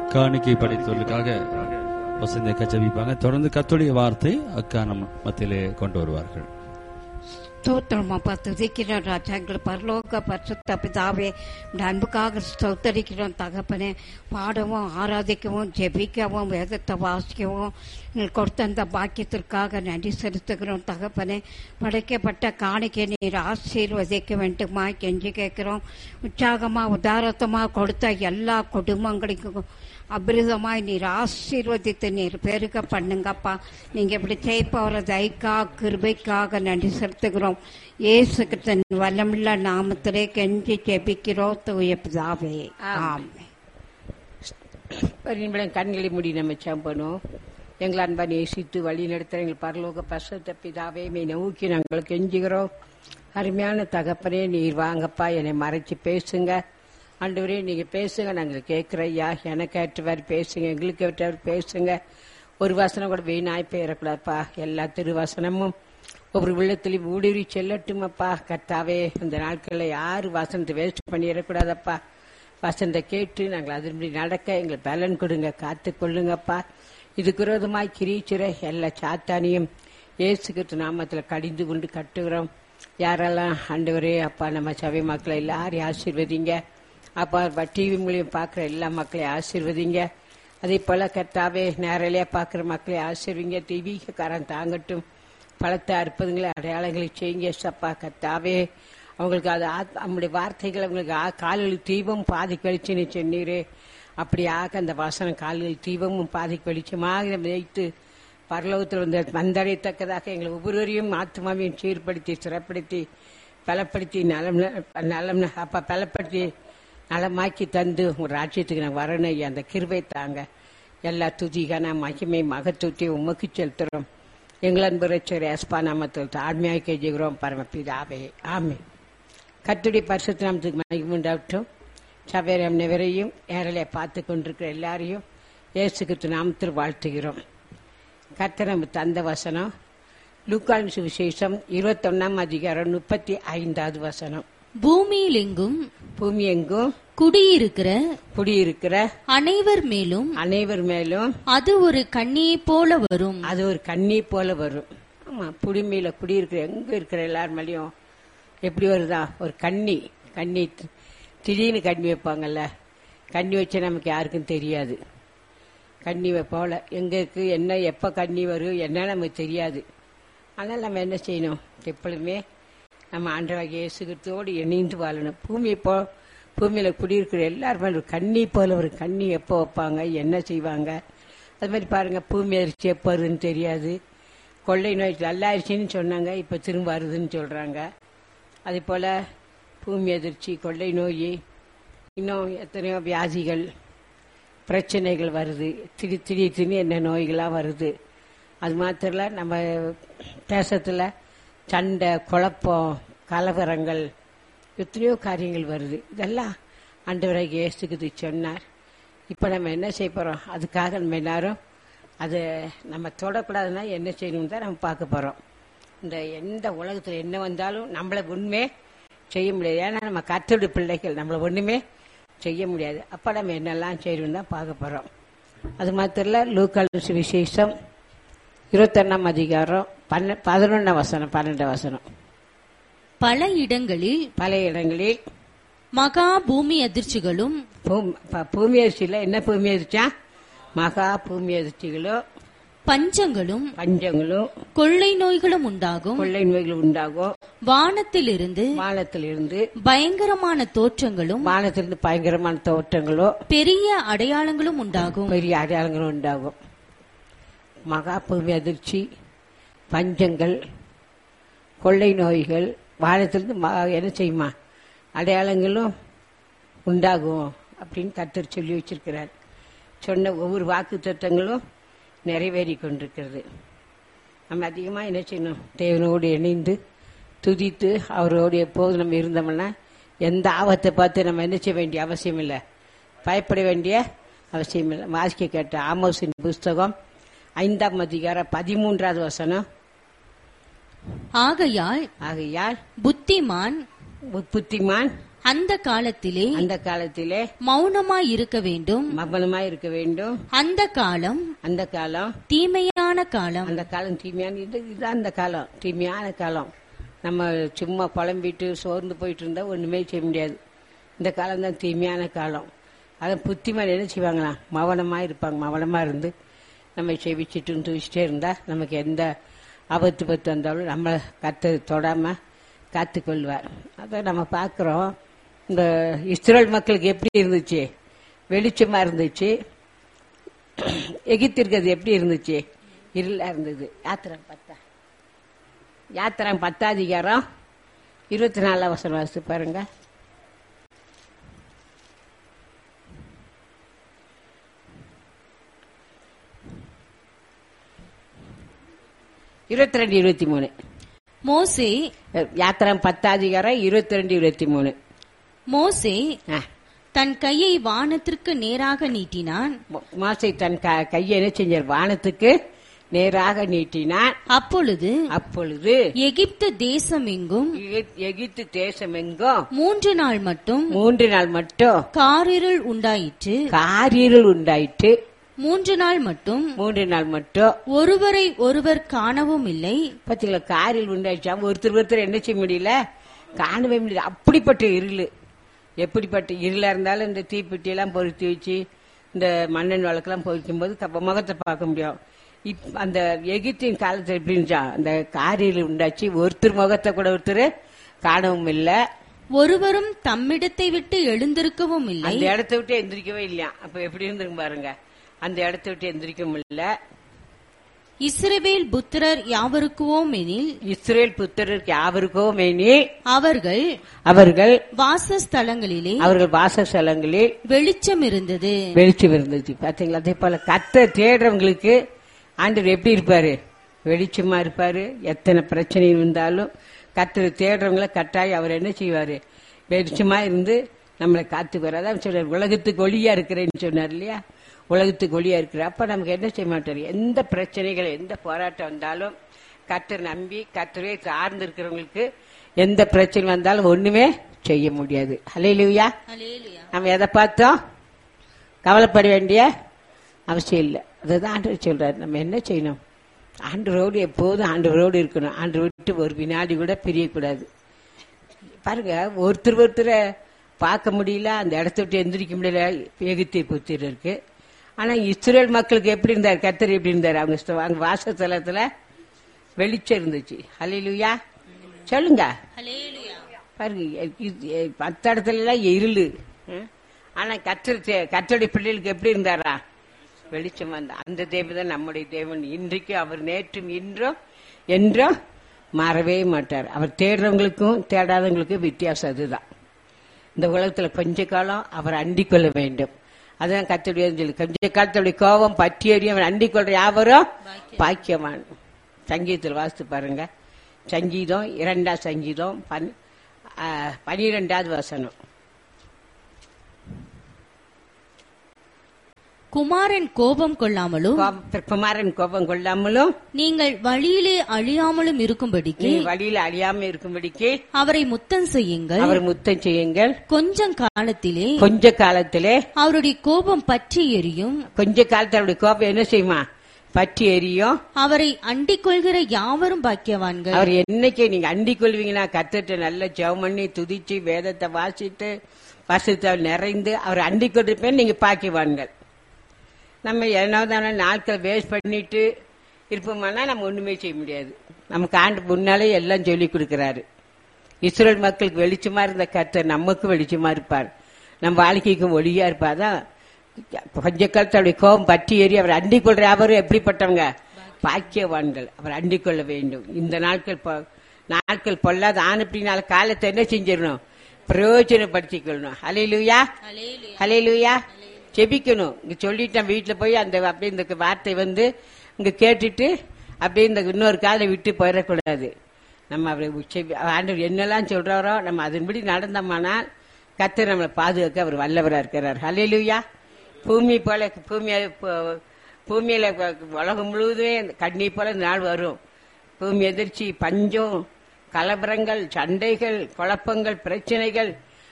காணிக்கை படைத்தவர்களுக்காக வசந்தை கச்சபிப்பாங்க தொடர்ந்து கத்துடைய வார்த்தை அக்கா நம்ம மத்தியிலே கொண்டு வருவார்கள் ஸ்தோத்திரம் அப்பா துதிக்கிறோம் ராஜா எங்கள் பரலோக பரிசுத்த பிதாவே இந்த அன்புக்காக ஸ்தோத்தரிக்கிறோம் தகப்பனே பாடவும் ஆராதிக்கவும் ஜெபிக்கவும் வேதத்தை வாசிக்கவும் எங்களுக்கு கொடுத்த அந்த பாக்கியத்திற்காக நன்றி செலுத்துகிறோம் தகப்பனே படைக்கப்பட்ட காணிக்கை நீர் ஆசீர்வதிக்க வேண்டுமா கெஞ்சி கேட்கிறோம் உற்சாகமா உதாரத்தமா கொடுத்த எல்லா குடும்பங்களுக்கும் அபிரிதமாய் நீர் ஆசீர்வதித்து நீர் பெருக பண்ணுங்கப்பா நீங்க இப்படி செய்ப்பவர தைக்கா கிருபைக்காக நன்றி செலுத்துகிறோம் இயேசு கிறிஸ்தன் வல்லமுள்ள நாமத்திலே கெஞ்சி ஜெபிக்கிறோம் தூய பிதாவே ஆமென் பரிமளம் கண்களை மூடி நம்ம சம்பணும் எங்கள் அன்பை நேசித்து வழி நடத்த எங்கள் பரலோக பசுத்த பிதாவே மே நோக்கி நாங்கள் கெஞ்சுகிறோம் அருமையான தகப்பனே நீர் வாங்கப்பா என்னை மறைச்சு பேசுங்க ஆண்டவரே நீங்க பேசுங்க நாங்கள் கேட்கிற ஐயா எனக்கு ஏற்றவாறு பேசுங்க எங்களுக்கு ஏற்றவாறு பேசுங்க ஒரு வசனம் கூட வீணாய் போயிடக்கூடாதுப்பா எல்லா திருவசனமும் ஒவ்வொரு உள்ளத்திலையும் ஊடுருவி செல்லட்டுமப்பா கர்த்தாவே இந்த நாட்களில் யாரு வசனத்தை வேஸ்ட் பண்ணிடக்கூடாதப்பா வசனத்தை கேட்டு நாங்கள் அதன்படி நடக்க எங்களுக்கு பலன் கொடுங்க காத்து கொள்ளுங்கப்பா இதுக்கு விரோதமாய் கிரீச்சிற எல்லா சாத்தானியும் இயேசுகிட்டு நாமத்தில் கடிந்து கொண்டு கட்டுகிறோம் யாரெல்லாம் ஆண்டவரே அப்பா நம்ம சபை மக்களை எல்லாரையும் ஆசீர்வதிங்க அப்பா டிவி மூலியம் பார்க்குற எல்லா மக்களையும் ஆசீர்வதிங்க அதே போல கர்த்தாவே நேரலையா பார்க்குற மக்களை ஆசீர்வீங்க டிவிக்காரன் தாங்கட்டும் பலத்தை அற்புதங்களை அடையாளங்களை செய்யுங்க சப்பா கர்த்தாவே அவங்களுக்கு அது ஆத்- நம்முடைய வார்த்தைகள் அவங்களுக்கு ஆ- கால்களில் தீபம் பாதிக்கு வெளிச்சுன்னு சொன்னீரே அப்படியாக அந்த வாசனம் கால்களில் தீபமும் பாதிக்கு வெளிச்சமாக வைத்து பரலோகத்தில் வந்து வந்தடையத்தக்கதாக எங்களை ஒவ்வொருவரையும் ஆத்மாவையும் சீர்படுத்தி சிறப்படுத்தி பலப்படுத்தி நலம் நலம் அப்ப பலப்படுத்தி நலமாக்கி தந்து உங்க ராஜ்யத்துக்கு நான் வரணும் ஐயா. அந்த கிருபை தாங்க எல்லா துதிகான மகிமை மகத்துவத்தை உமக்கு செலுத்துறோம் எங்கள் அன்பு ரச்சர் எஸ்பா நாமத்தில் தாழ்மையாக கெஞ்சுகிறோம் பரமபிதாவே ஆமே கத்துடைய பரிசுத்த நாமத்துக்கு மகிமை உண்டாகட்டும் சபையம் நெவரையும் ஏரலையை பார்த்து கொண்டிருக்கிற எல்லாரையும் இயேசு கிறிஸ்து நாமத்தில் வாழ்த்துகிறோம் கர்த்தர் நம்ம தந்த வசனம் லூக்கான் சுவிசேஷம் இருபத்தொன்னாம் அதிகாரம் முப்பத்தி ஐந்தாவது வசனம் பூமியில் எங்கும் பூமி எங்கும் குடியிருக்கிற குடியிருக்கிற அனைவர் மேலும் அனைவர் மேலும் அது ஒரு கண்ணியைப் போல வரும் அது ஒரு கண்ணி போல வரும் ஆமா புடிமையில குடியிருக்கிற எங்க இருக்கிற எல்லார் மேலயும் எப்படி வருதா ஒரு கண்ணி கண்ணி தி- திடீர்னு கண்ணி வைப்பாங்கல்ல கண்ணி வச்சா நமக்கு யாருக்கும் தெரியாது கண்ணி வைப்போல எங்க இருக்கு என்ன எப்ப கண்ணி வரும் என்ன நமக்கு தெரியாது ஆனால் நம்ம என்ன செய்யணும் எப்பொழுதுமே நம்ம ஆண்டவராக இயேசுகிறதோடு இணைந்து வாழணும் பூமி போ பூமியில குடியிருக்கிற எல்லாருமே ஒரு கண்ணி போல ஒரு கண்ணி எப்போ வைப்பாங்க என்ன செய்வாங்க அது மாதிரி பாருங்க பூமி அரிசி எப்போ வருதுன்னு தெரியாது கொள்ளை நோய் நல்லாயிருச்சின்னு சொன்னாங்க இப்போ திரும்ப வருதுன்னு சொல்றாங்க அதே போல பூமி அதிர்ச்சி கொள்ளை நோய் இன்னும் எத்தனையோ வியாதிகள் பிரச்சனைகள் வருது திடீர் திடீர் திடீர்னு என்ன நோய்களாக வருது அது மாத்திரம் இல்ல, நம்ம தேசத்தில் சண்டை குழப்பம் கலவரங்கள் எத்தனையோ காரியங்கள் வருது இதெல்லாம் ஆண்டவராக இயேசுக்கு சொன்னார் இப்போ நம்ம என்ன செய்ய போகிறோம் அதுக்காக நம்ம எல்லாரும் அதை நம்ம தொடக்கூடாதுன்னா என்ன செய்யணும் தான் நம்ம பார்க்க போகிறோம் இந்த எந்த உலகத்தில் என்ன வந்தாலும் நம்மளை ஒன்றுமே செய்ய முடியாது ஏன்னா நம்ம கத்தோடு பிள்ளைகள் நம்மளை ஒன்றுமே செய்ய முடியாது அப்போ நம்ம என்னெல்லாம் செய்யணும் தான் பார்க்க போகிறோம் அது மாத்திரம் இல்ல, லூக்கால் விசேஷம் இருபத்தொன்னாம் அதிகாரம் பன்ன பதினொன்றாம் வசனம் பன்னெண்டாம் வசனம் பல இடங்களில் பல இடங்களில் மகா பூமி அதிர்ச்சிகளும் பூமி ப- பூமி அதிர்ச்சியில் என்ன பூமி அதிர்ச்சா மகா பூமி அதிர்ச்சிகளும் பஞ்சங்களும் பஞ்சங்களும் கொள்ளை நோய்களும் உண்டாகும் கொள்ளை நோய்கள் உண்டாகும் வானத்திலிருந்து வானத்திலிருந்து பயங்கரமான தோற்றங்களும் வானத்திலிருந்து பயங்கரமான தோற்றங்களும் பெரிய அடையாளங்களும் உண்டாகும் பெரிய அடையாளங்களும் உண்டாகும் மகா பூமி அதிர்ச்சி பஞ்சங்கள் கொள்ளை நோய்கள் வானத்திலிருந்து ம- என்ன செய்யுமா அடையாளங்களும் உண்டாகும் அப்படின்னு கர்த்தர் சொல்லி வச்சிருக்கிறார் சொன்ன ஒவ்வொரு வாக்கு தத்துவங்களும் நிறைவேறி கொண்டிருக்கிறது நம்ம அதிகமாக என்ன செய்யணும் தேவனோடு இணைந்து துதித்து அவரோடு எப்போது நம்ம இருந்தோம்னா எந்த ஆபத்தை பார்த்து நம்ம என்ன செய்ய வேண்டிய அவசியம் இல்லை பயப்பட வேண்டிய அவசியம் இல்லை வாசிக்க கேட்ட ஆமோசின் புஸ்தகம் ஐந்தாம் அதிகாரம் பதிமூன்றாவது வசனம் ஆகையால் ஆகையால் புத்திமான் பு- புத்திமான் அந்த காலத்திலே அந்த காலத்திலே மௌனமாய் இருக்க வேண்டும் மபனமாய் இருக்க வேண்டும் அந்த காலம் அந்த காலம் தீமையான காலம் அந்த காலம் தீமையான இது இதுதான் அந்த காலம் தீமையான காலம் நம்ம சும்மா புலம்பிட்டு சோர்ந்து போயிட்டு இருந்தா ஒண்ணுமே செய்ய முடியாது இந்த காலம் தான் தீமையான காலம் அதை புத்திமான் என்ன செய்வாங்களா மௌனமா இருப்பாங்க மௌனமா இருந்து நம்ம செவிச்சிட்டு தூச்சிட்டே இருந்தா நமக்கு எந்த ஆபத்து பத்து வந்தாலும் நம்மளை கத்து தொடாம காத்து கொள்வார் அதை நம்ம பார்க்குறோம் இந்த இஸ்ரேல் மக்களுக்கு எப்படி இருந்துச்சு வெளிச்சமா இருந்துச்சு எகிப்திற்கு அது எப்படி இருந்துச்சு இருளா இருந்தது யாத்திரம் பத்தா யாத்திரம் பத்தாதிகாரம் இருபத்தி நாலாம் வசனம் வாசித்து பாருங்க இருபத்தி ரெண்டு இருபத்தி மூணு மோசே யாத்திரம் பத்தாதிகாரம் இருபத்தி ரெண்டு இருபத்தி மூணு மோசே ஆ. தன் கையை வானத்திற்கு நேராக நீட்டினான் மோ- மோசே தன் க- கையை என்ன செஞ்சார் வானத்துக்கு நேராக நீட்டினான் அப்பொழுது அப்பொழுது எகிப்து தேசம் எங்கும் எகித்- எகிப்து தேசம் எங்கும் மூன்று நாள் மட்டும் மூன்று நாள் மட்டும் காரிருள் உண்டாயிற்று காரிருள் உண்டாயிட்டு மூன்று நாள் மட்டும் மூன்று நாள் மட்டும் ஒருவரை ஒருவர் காணவும் இல்லை பாத்தீங்களா காரில் உண்டாயிடுச்சா ஒருத்தர் ஒருத்தர் என்ன செய்ய முடியல காணவே முடியல அப்படிப்பட்ட இருள் எப்படிப்பட்ட இருளா இருந்தாலும் இந்த தீப்பெட்டி எல்லாம் பொருத்தி வச்சு இந்த மண்ணெண் வழக்கெல்லாம் பொறிக்கும் போது கப்ப- முகத்தை பார்க்க முடியும் இப் அந்த எகிப்தின் காலத்துல எப்படி இருந்துச்சா அந்த காரில் உண்டாச்சு ஒருத்தர் முகத்தை கூட ஒருத்தர் காணவும் இல்லை ஒருவரும் தம்மிடத்தை விட்டு எழுந்திருக்கவும் இல்லை அந்த இடத்த விட்டு எந்திரிக்கவே இல்லையா அப்ப எப்படி இருந்திருக்கு பாருங்க அந்த இடத்த விட்டு எந்திரிக்கவும் இல்லை இஸ்ரவேல் புத்திரர் யாவருக்குவோம் எனில் இஸ்ரேல் புத்திரருக்கு யாவருக்கோ மேனி அவர்கள் அவர்கள் வாசஸ்தலங்களிலே அவர்கள் வாசஸ்தலங்களில் வெளிச்சம் இருந்தது வெளிச்சம் இருந்துச்சு பாத்தீங்களா அதே போல கத்த தேடுறவங்களுக்கு ஆண்டவர் எப்படி இருப்பாரு வெளிச்சமா இருப்பாரு எத்தனை பிரச்சனை இருந்தாலும் கத்தர் தேடுறவங்கள கட்டாயம் அவர் என்ன செய்வாரு வெளிச்சமா இருந்து நம்மளை காத்துக்குவார் அதான் சொல்றாரு உலகத்துக்கு ஒளியா இருக்கிறேன்னு சொன்னார் இல்லையா உலகத்துக்கு ஒளியா இருக்கிற அப்ப நமக்கு என்ன செய்ய மாட்டாரு எந்த பிரச்சனைகள் எந்த போராட்டம் வந்தாலும் கத்தர் நம்பி கத்தரை சார்ந்து இருக்கிறவங்களுக்கு எந்த பிரச்சனை வந்தாலும் ஒண்ணுமே செய்ய முடியாது ஹalleluya நம்ம எதை பார்த்தோம் கவலைப்பட வேண்டிய அவசியம் இல்லை அதுதான் ஆண்டவர் சொல்றாரு நம்ம என்ன செய்யணும் ஆண்டவரோடு எப்போதும் ஆண்டவரோடு இருக்கணும் ஆண்டு விட்டு ஒரு வினாடி கூட பிரியக்கூடாது பாருங்க ஒருத்தர் ஒருத்தரை பார்க்க முடியல அந்த இடத்த விட்டு எந்திரிக்க முடியல எகிப்திய புத்திர இருக்கு ஆனா இஸ்ரேல் மக்களுக்கு எப்படி இருந்தார் கத்தர் எப்படி இருந்தார் அவங்க ஸ்த- அவங்க வாசஸ்தலத்துல வெளிச்சம் இருந்துச்சு ஹalleluya சொல்லுங்க பாருங்க எ- இது- எ- மத்த இடத்துல எல்லாம் இருளு ம்? ஆனா கத்தர் தே- கத்தருடைய பிள்ளைகளுக்கு எப்படி இருந்தாரா வெளிச்சம் வந்த அந்த தேவன் தான் நம்முடைய தேவன் இன்றைக்கு அவர் நேற்றும் இன்றும் என்றும் மாறவே மாட்டார் அவர் தேடுறவங்களுக்கும் தேடாதவங்களுக்கும் வித்தியாசம் அதுதான் இந்த உலகத்துல கொஞ்ச காலம் அவர் அண்டிக் கொள்ள வேண்டும் அதான் கத்துடைய சொல்லி கொஞ்ச காலத்துடைய கோபம் பற்றி எறியும் அவன் அண்டிக் கொள்ற யாவரும் பாக்கியவான் சங்கீதத்தில் வாசித்து பாருங்க சங்கீதம் இரண்டாம் சங்கீதம் பன்- ஆ, பனிரெண்டாவது வசனம் குமாரன் கோபம் கொள்ளாமலும் கோப- குமாரன் கோபம் கொள்ளாமலும் நீங்கள் வழியிலே அழியாமலும் இருக்கும்படிக்கு நீ வழியில அழியாம இருக்கும்படிக்கு அவரை முத்தம் செய்யுங்கள் அவர் முத்தம் செய்யுங்கள் கொஞ்சம் காலத்திலே கொஞ்ச காலத்திலே அவருடைய கோபம் பற்றி எரியும் கொஞ்ச காலத்துல அவருடைய கோபம் என்ன செய்யுமா பற்றி எரியும் அவரை அண்டிக் கொள்கிற யாவரும் பாக்கியவான்கள் அவர் என்னைக்கு நீங்க அண்டிக் கொள்வீங்கன்னா கத்துட்டு நல்ல ஜெபம் பண்ணி துதிச்சு வேதத்தை வாசித்து வசத்தை நிறைந்து அவர் அண்டிக் கொண்டிருப்பேன் நீங்க பாக்கிவான்கள் நம்ம என்னதான நாட்கள் வேஸ்ட் பண்ணிட்டு இருப்போமானா நம்ம ஒண்ணுமே செய்ய முடியாது நமக்கு ஆண்டு முன்னாலே எல்லாம் சொல்லி கொடுக்கிறாரு இஸ்ரேல் மக்களுக்கு வெளிச்சமா இருந்த கர்த்தர் நமக்கு வெளிச்சமா இருப்பார் நம்ம வாழ்க்கைக்கும் ஒளியா இருப்பாதான் கொஞ்ச காலத்து அவருடைய கோபம் பற்றி ஏறி அவர் அண்டிக் கொள்ற அவரும் எப்படிப்பட்டவங்க பாக்கியவான்கள் அவர் அண்டிக் கொள்ள வேண்டும் இந்த நாட்கள் பொ- நாட்கள் பொல்லாத ஆனப்படினால காலத்தை என்ன செஞ்சிடணும் பிரயோஜனப்படுத்திக் கொள்ளணும் ஹலையிலுயா ஹலையிலுயா செபிக்கணும் இங்க சொல்லிட்டேன் வீட்டுல போய் அந்த அப்படியே இந்த வார்த்தை வந்து இங்க கேட்டுட்டு அப்படியே இந்த இன்னொரு காலை விட்டு போயிடக்கூடாது நம்ம அவரை செபி- ஆண்டவர் என்னெல்லாம் சொல்றாரோ நம்ம அதன்படி நடந்தோமானால் கத்தர் நம்மளை பாதுகாக்க அவர் வல்லவரா இருக்கிறார் ஹalleluya பூமி போல பூமியை ப- பூமியில ப- உலகம் முழுவதுமே கண்ணி போல இந்த நாள் வரும் பூமி எதிர்ச்சி பஞ்சம் கலவரங்கள் சண்டைகள் குழப்பங்கள் பிரச்சனைகள்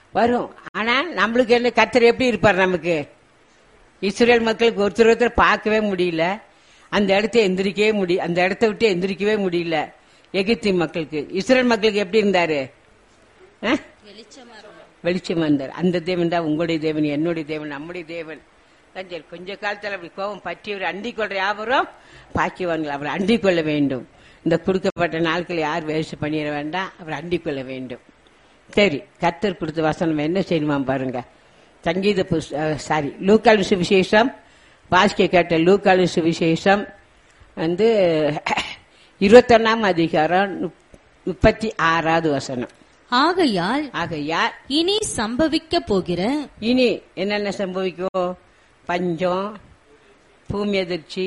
வரும் ஆனா நம்மளுக்கு என்ன கத்தர் எப்படி இருப்பார் நமக்கு இஸ்ரேல் மக்களுக்கு ஒருத்தர் ஒருத்தர் பார்க்கவே முடியல அந்த இடத்த எந்திரிக்கவே முடிய அந்த இடத்த விட்டு எந்திரிக்கவே முடியல எகிப்தி மக்களுக்கு இஸ்ரேல் மக்களுக்கு எப்படி இருந்தாரு ஆ? வெளிச்சமா இருந்தார் அந்த தேவன் தான் உங்களுடைய தேவன் என்னுடைய தேவன் நம்முடைய தேவன் அதான் சரி, கொஞ்ச காலத்துல அப்படி கோபம் பற்றி அவர் அண்டிக் கொள்ற யாவரும் பாக்கியவான்கள் அவர் அண்டிக் கொள்ள வேண்டும் இந்த கொடுக்கப்பட்ட நாட்கள் யார் வேஸ்ட் பண்ணிட வேண்டாம் அவர் அண்டிக் கொள்ள வேண்டும் சரி கத்தர் கொடுத்த வசனம் என்ன செய்யணுமா பாருங்க சங்கீத சாரி லூக்காலு சுவிசேஷம் வாசிக்க கேட்ட லூக்காலு சுவிசேஷம் வந்து இருபத்தொன்னாம் அதிகாரம் முப்- முப்பத்தி ஆறாவது வசனம் ஆகையால் ஆகையால் இனி சம்பவிக்க போகிற இனி என்னென்ன சம்பவிக்கும் பஞ்சம் பூமி எதிர்ச்சி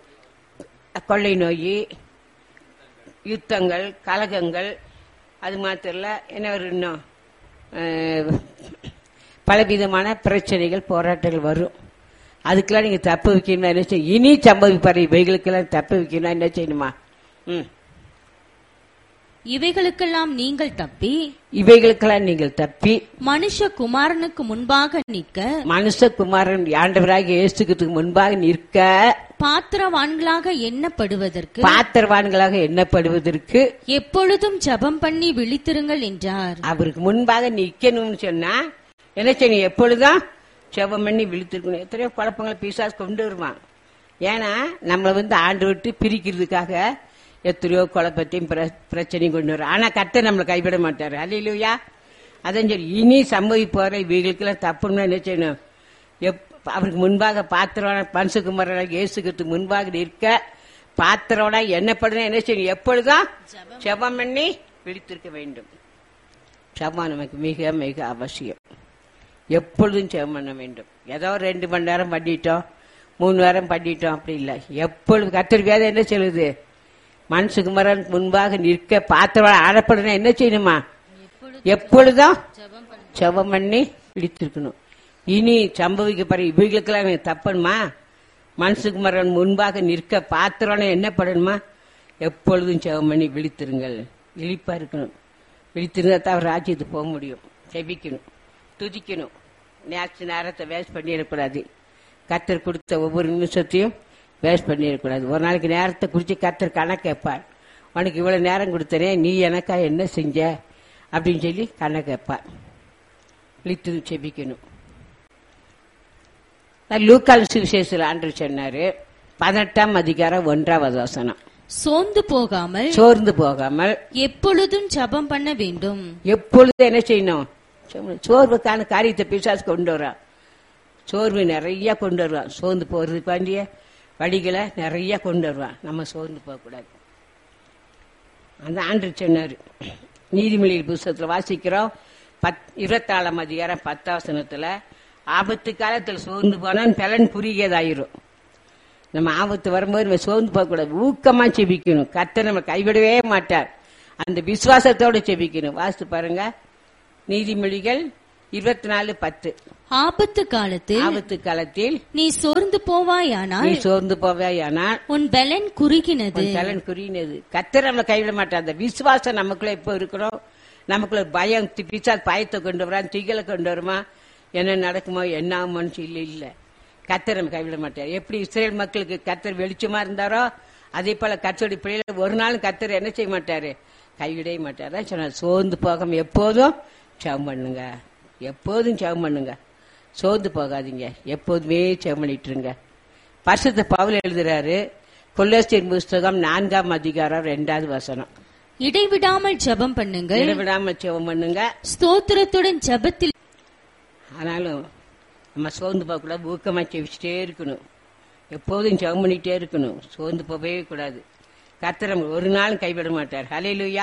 கொள்ளை நோய் யுத்தங்கள் கலகங்கள் அது மாத்திரம் இல்ல என்ன ஒரு இன்னும் அஹ், பலவிதமான பிரச்சனைகள் போராட்டங்கள் வரும் அதுக்கெல்லாம் நீங்க தப்பு வைக்கணும்னா என்ன செய்யும் இனி சம்பவிப்பாரு இவைகளுக்கெல்லாம் தப்பு வைக்கணும்னா என்ன செய்யணுமா ம் இவைகளுக்கெல்லாம் நீங்கள் தப்பி இவைகளுக்கெல்லாம் நீங்கள் தப்பி மனுஷகுமாரனுக்கு முன்பாக நிற்க மனுஷகுமாரன் ஆண்டவராக இயேசுக்கு முன்பாக நிற்க பாத்திரவான்களாக எண்ணப்படுவதற்கு பாத்திரவான்களாக எண்ணப்படுவதற்கு எப்பொழுதும் ஜெபம் பண்ணி விழித்திருங்கள் என்றார் அவருக்கு முன்பாக நிக்கணும்னு சொன்னா என்ன செய்யணும் எப்பொழுதும் செவம் பண்ணி விழித்திருக்கணும் எத்தனையோ குழப்பங்களை பிசாஸ் கொண்டு வருவான் ஏன்னா நம்மளை வந்து ஆண்டு விட்டு பிரிக்கிறதுக்காக எத்தனையோ குழப்பத்தையும் பிர- பிரச்சனையும் கொண்டு வரும் ஆனா கர்த்தர் நம்மளை கைவிட மாட்டாரு அல்லையா அதான் சரி இனி சம்பவிப்போற இவைகளுக்கெல்லாம் தப்புன்னு என்ன செய்யணும் எப்- அவருக்கு முன்பாக பாத்திரம் பன்சுகுமார இயேசுக்கு முன்பாக நிற்க பாத்திரோட எண்ணப்படுன என்ன செய்யணும் எப்பொழுதும் செபம் பண்ணி விழித்திருக்க வேண்டும் செபம் நமக்கு மிக மிக அவசியம் எப்பொழுதும் செபம் பண்ண வேண்டும் ஏதோ ஒரு ரெண்டு மணி நேரம் பண்ணிட்டோம் மூணு நேரம் பண்ணிட்டோம் அப்படி இல்லை எப்பொழுது கத்தர் வேதம் என்ன சொல்லுது மனசுகுமரன் முன்பாக நிற்க பாத்திரம் ஆடப்படணும் என்ன செய்யணுமா எப்பொழுதும் செபம் பண்ணி விழித்திருக்கணும் இனி சம்பவிக்க பாரு இவைகளுக்கெல்லாம் எனக்கு தப்பணுமா மனசுகுமரன் முன்பாக நிற்க பாத்திரம் என்ன பண்ணணுமா எப்பொழுதும் செபம் பண்ணி விழித்திருங்கள் விழிப்பா இருக்கணும் விழித்திருந்தா தான் அவர் ராஜ்யத்துக்கு போக முடியும் செபிக்கணும் துதிக்கணும் நேற்று நேரத்தை வேஸ்ட் பண்ணிடக்கூடாது கத்தர் கொடுத்த ஒவ்வொரு நிமிஷத்தையும் வேஸ்ட் பண்ணிடக்கூடாது ஒரு நாளைக்கு நேரத்தை குறித்து கத்தர் கணக்கு கேட்பார் உனக்கு இவ்வளவு நேரம் கொடுத்தனே நீ எனக்கா என்ன செஞ்ச அப்படின்னு சொல்லி கணக்கு கேட்பார் விழித்து செபிக்கணும் லூக்கால் சுவிசேஷத்தில் ஆண்டு சொன்னாரு பதினெட்டாம் அதிகாரம் ஒன்றாவது வசனம் சோர்ந்து போகாமல் சோர்ந்து போகாமல் எப்பொழுதும் ஜெபம் பண்ண வேண்டும் எப்பொழுதும் என்ன செய்யணும் சோர்வு- சோர்வுக்கான காரியத்தை பிசாசு கொண்டு வரான் சோர்வு நிறைய கொண்டு வருவான் சோர்ந்து போறதுக்கு வேண்டிய வழிகளை நிறைய கொண்டு வருவான் நம்ம சோர்ந்து போகக்கூடாது அந்த ஆண்டு சொன்னார் நீதிமொழிகள் புஸ்தகத்தில் வாசிக்கிறோம் பத் இருபத்தாலாம் அதிகாரம் பத்தாவசனத்துல ஆபத்து காலத்தில் சோர்ந்து போனால் பலன் புரியதாயிரும் நம்ம ஆபத்து வரும்போது நம்ம சோர்ந்து போகக்கூடாது ஊக்கமா செபிக்கணும் கர்த்தர் நம்ம கைவிடவே மாட்டார் அந்த விசுவாசத்தோட செபிக்கணும் வாசித்து பாருங்க நீதிமொழிகள் இருபத்தி நாலு பத்து ஆபத்து காலத்தில் ஆபத்து காலத்தில் நீ சோர்ந்து போவாயானால் நீ சோர்ந்து போவேயானால் உன் பலன் குறுகினது உன் பலன் குறியினது கர்த்தர் நம்மளை கைவிட மாட்டார் அந்த விசுவாசம் நமக்குள்ள எப்போ இருக்கிறோம் நமக்குள்ள பயம் தி- பிசாசு பயத்தை கொண்டு வரான் திகலை கொண்டு வருமா என்ன நடக்குமோ என்ன ஆகுமோன்னு சொல்லி இல்ல கர்த்தர் நம்ம கைவிட மாட்டார் எப்படி இஸ்ரேல் மக்களுக்கு கர்த்தர் வெளிச்சமா இருந்தாரோ அதே போல கர்த்தருடைய பிள்ளைகளை ஒரு நாளும் கர்த்தர் என்ன செய்ய மாட்டாரு கைவிடவே மாட்டார் அதான் சொன்னார் சோர்ந்து போகாம எப்போதும் ஜெபம் பண்ணுங்க எப்போதும் ஜெபம் பண்ணுங்க சோர்ந்து போகாதீங்க எப்போதுமே ஜெபம் பண்ணிட்டு இருங்க பரிசுத்த பவுல் எழுதுறாரு கொல்லோசியர் புஸ்தகம் நான்காம் அதிகாரம் ரெண்டாவது வசனம் இடைவிடாமல் ஜெபம் பண்ணுங்கள் இடைவிடாம ஜெபம் பண்ணுங்க ஸ்தோத்திரத்துடன் ஜெபத்தில் ஆனாலும் நம்ம சோர்ந்து போகக்கூடாது ஊக்கமா செவிச்சுட்டே இருக்கணும் எப்போதும் ஜெபம் பண்ணிட்டே இருக்கணும் சோர்ந்து போகவே கூடாது கர்த்தர் நம்ம ஒரு நாளும் கைவிட மாட்டார் ஹalleluya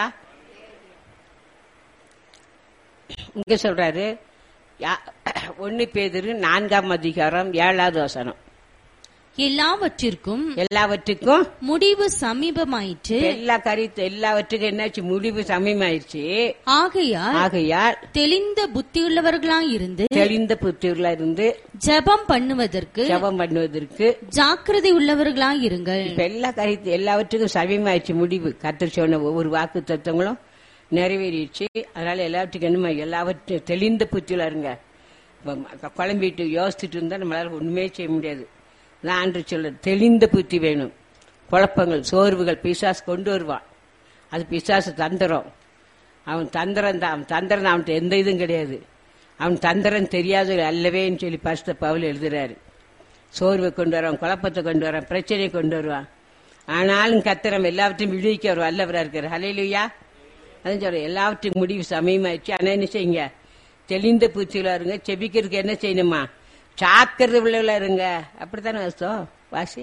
இங்க சொல்றாரு யா- ஒன்னு பேதிரு நான்காம் அதிகாரம் ஏழாவது வசனம் எல்லாவற்றிற்கும் எல்லாவற்றுக்கும் முடிவு சமீபமாயிற்று எல்லா காரியத்தை எல்லாவற்றுக்கும் என்னாச்சு முடிவு சமயமாயிருச்சு ஆகையால் ஆகையால் தெளிந்த புத்தியுள்ளவர்களாயிருந்து தெளிந்த புத்தியூர்ல இருந்து ஜெபம் பண்ணுவதற்கு ஜெபம் பண்ணுவதற்கு ஜாக்கிரதை உள்ளவர்களாயிருங்கள் இப்ப எல்லா காரியத்தை எல்லாவற்றுக்கும் சமயமாயிருச்சு முடிவு கத்தர் சொன்ன ஒவ்வொரு வாக்கு தத்துவங்களும் நிறைவேறிடுச்சு அதனால எல்லாத்துக்கும் என்னமா எல்லாவற்றையும் தெளிந்த புத்தியில இருங்க இப்ப குழம்பிட்டு யோசிச்சுட்டு இருந்தா நம்மளால ஒண்ணுமே செய்ய முடியாது நான் ஆண்டு சொல்ல தெளிந்த புத்தி வேணும் குழப்பங்கள் சோர்வுகள் பிசாசு கொண்டு வருவான் அது பிசாசு தந்திரம் அவன் தந்திரம் தான் அவன் தந்திரம் அவன்கிட்ட எந்த இதுவும் கிடையாது அவன் தந்திரம் தெரியாத அல்லவேன்னு சொல்லி பரிசுத்த பவுல் எழுதுறாரு சோர்வை கொண்டு வரான் குழப்பத்தை கொண்டு வரான் பிரச்சனையை கொண்டு வருவான் ஆனாலும் கத்திரம் எல்லாவற்றையும் விடுவிக்க அவர் வல்லவரா இருக்காரு ஹலையிலுயா அதான் சொல்றேன் எல்லாவற்றையும் முடிவு சமயமாயிடுச்சு ஆனா என்ன செய்யுங்க தெளிந்த பூச்சிகளா இருங்க செபிக்கிறதுக்கு என்ன செய்யணுமா சாக்கிறது உள்ளவளா இருங்க அப்படித்தானே வாசம் வாசி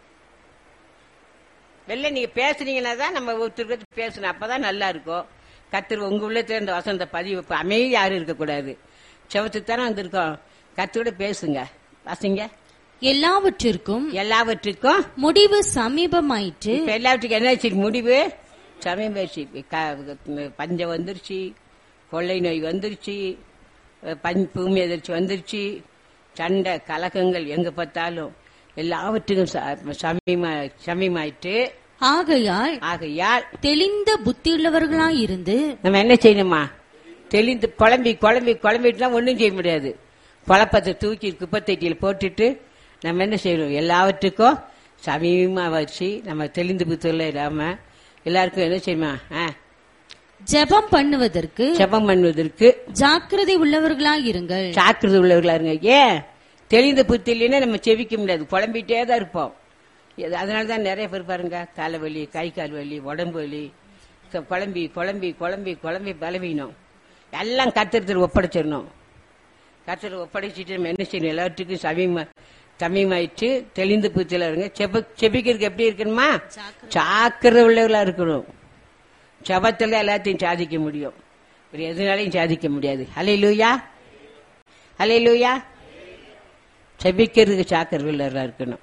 வெளில நீங்க பேசுனீங்கன்னா தான் நம்ம ஒருத்தருக்கு பேசணும் அப்பதான் நல்லா இருக்கும் கத்தர் உங்க உள்ளத்துல இந்த வசந்த பதிவு இப்ப அமைதி யாரும் இருக்கக்கூடாது செவத்துக்கு தானே வந்திருக்கோம் கத்தோட பேசுங்க வாசிங்க எல்லாவற்றிற்கும் எல்லாவற்றுக்கும் முடிவு சமீபமாயிற்று இப்ப எல்லாவற்றுக்கும் என்ன ஆச்சு முடிவு சமயம் போயிடுச்சு இப்ப க- பஞ்சம் வந்துருச்சு கொள்ளை நோய் வந்துருச்சு பஞ் பூமி எதிர்ச்சி வந்துருச்சு சண்டை கலக்கங்கள் எங்க பார்த்தாலும் எல்லாவற்றுக்கும் ச- சமயமா சமயமாயிட்டு ஆகையால் ஆகையால் தெளிந்த புத்தியுள்ளவர்களாயிருந்து நம்ம என்ன செய்யணுமா தெளிந்து குழம்பி குழம்பி குழம்பிட்டுலாம் ஒன்றும் செய்ய முடியாது குழப்பத்தை தூக்கி குப்பத்தட்டியில் போட்டுட்டு நம்ம என்ன செய்யணும் எல்லாவற்றுக்கும் சமீபமா வச்சு நம்ம தெளிந்து புத்தூர்ல இல்லாம எல்லாருக்கும் என்ன செய்யுமா ஆ, ஜெபம் பண்ணுவதற்கு ஜெபம் பண்ணுவதற்கு ஜாக்கிரதை உள்ளவர்களாயிருங்கள் சாக்கிரதை உள்ளவர்களா இருங்க ஏன் தெளிந்த புத்தி இல்லைன்னா நம்ம செவிக்க முடியாது குழம்பிட்டே தான் இருப்போம் இது- அதனாலதான் நிறைய பேர் பாருங்க காலை வலி கை கால் வலி உடம்பு வலி க- குழம்பி குழம்பி குழம்பி குழம்பி பலவீனம் எல்லாம் கத்திரத்தில் ஒப்படைச்சிடணும் கத்திர ஒப்படைச்சிட்டு நம்ம என்ன செய்யணும் எல்லாத்துக்கும் சமீமா சமீமாயிட்டு தெளிந்த புத்தியில இருங்க செப செபிக்கிறதுக்கு எப்படி இருக்கணுமா சாக்கிரதை உள்ளவர்களா இருக்கணும் செபத்துல எல்லாத்தையும் சாதிக்க முடியும் வேற எதுனாலையும் சாதிக்க முடியாது ஹலே லூயா ஹலே லூயா செபிக்கிறதுக்கு சாக்கர்கள் இருக்கணும்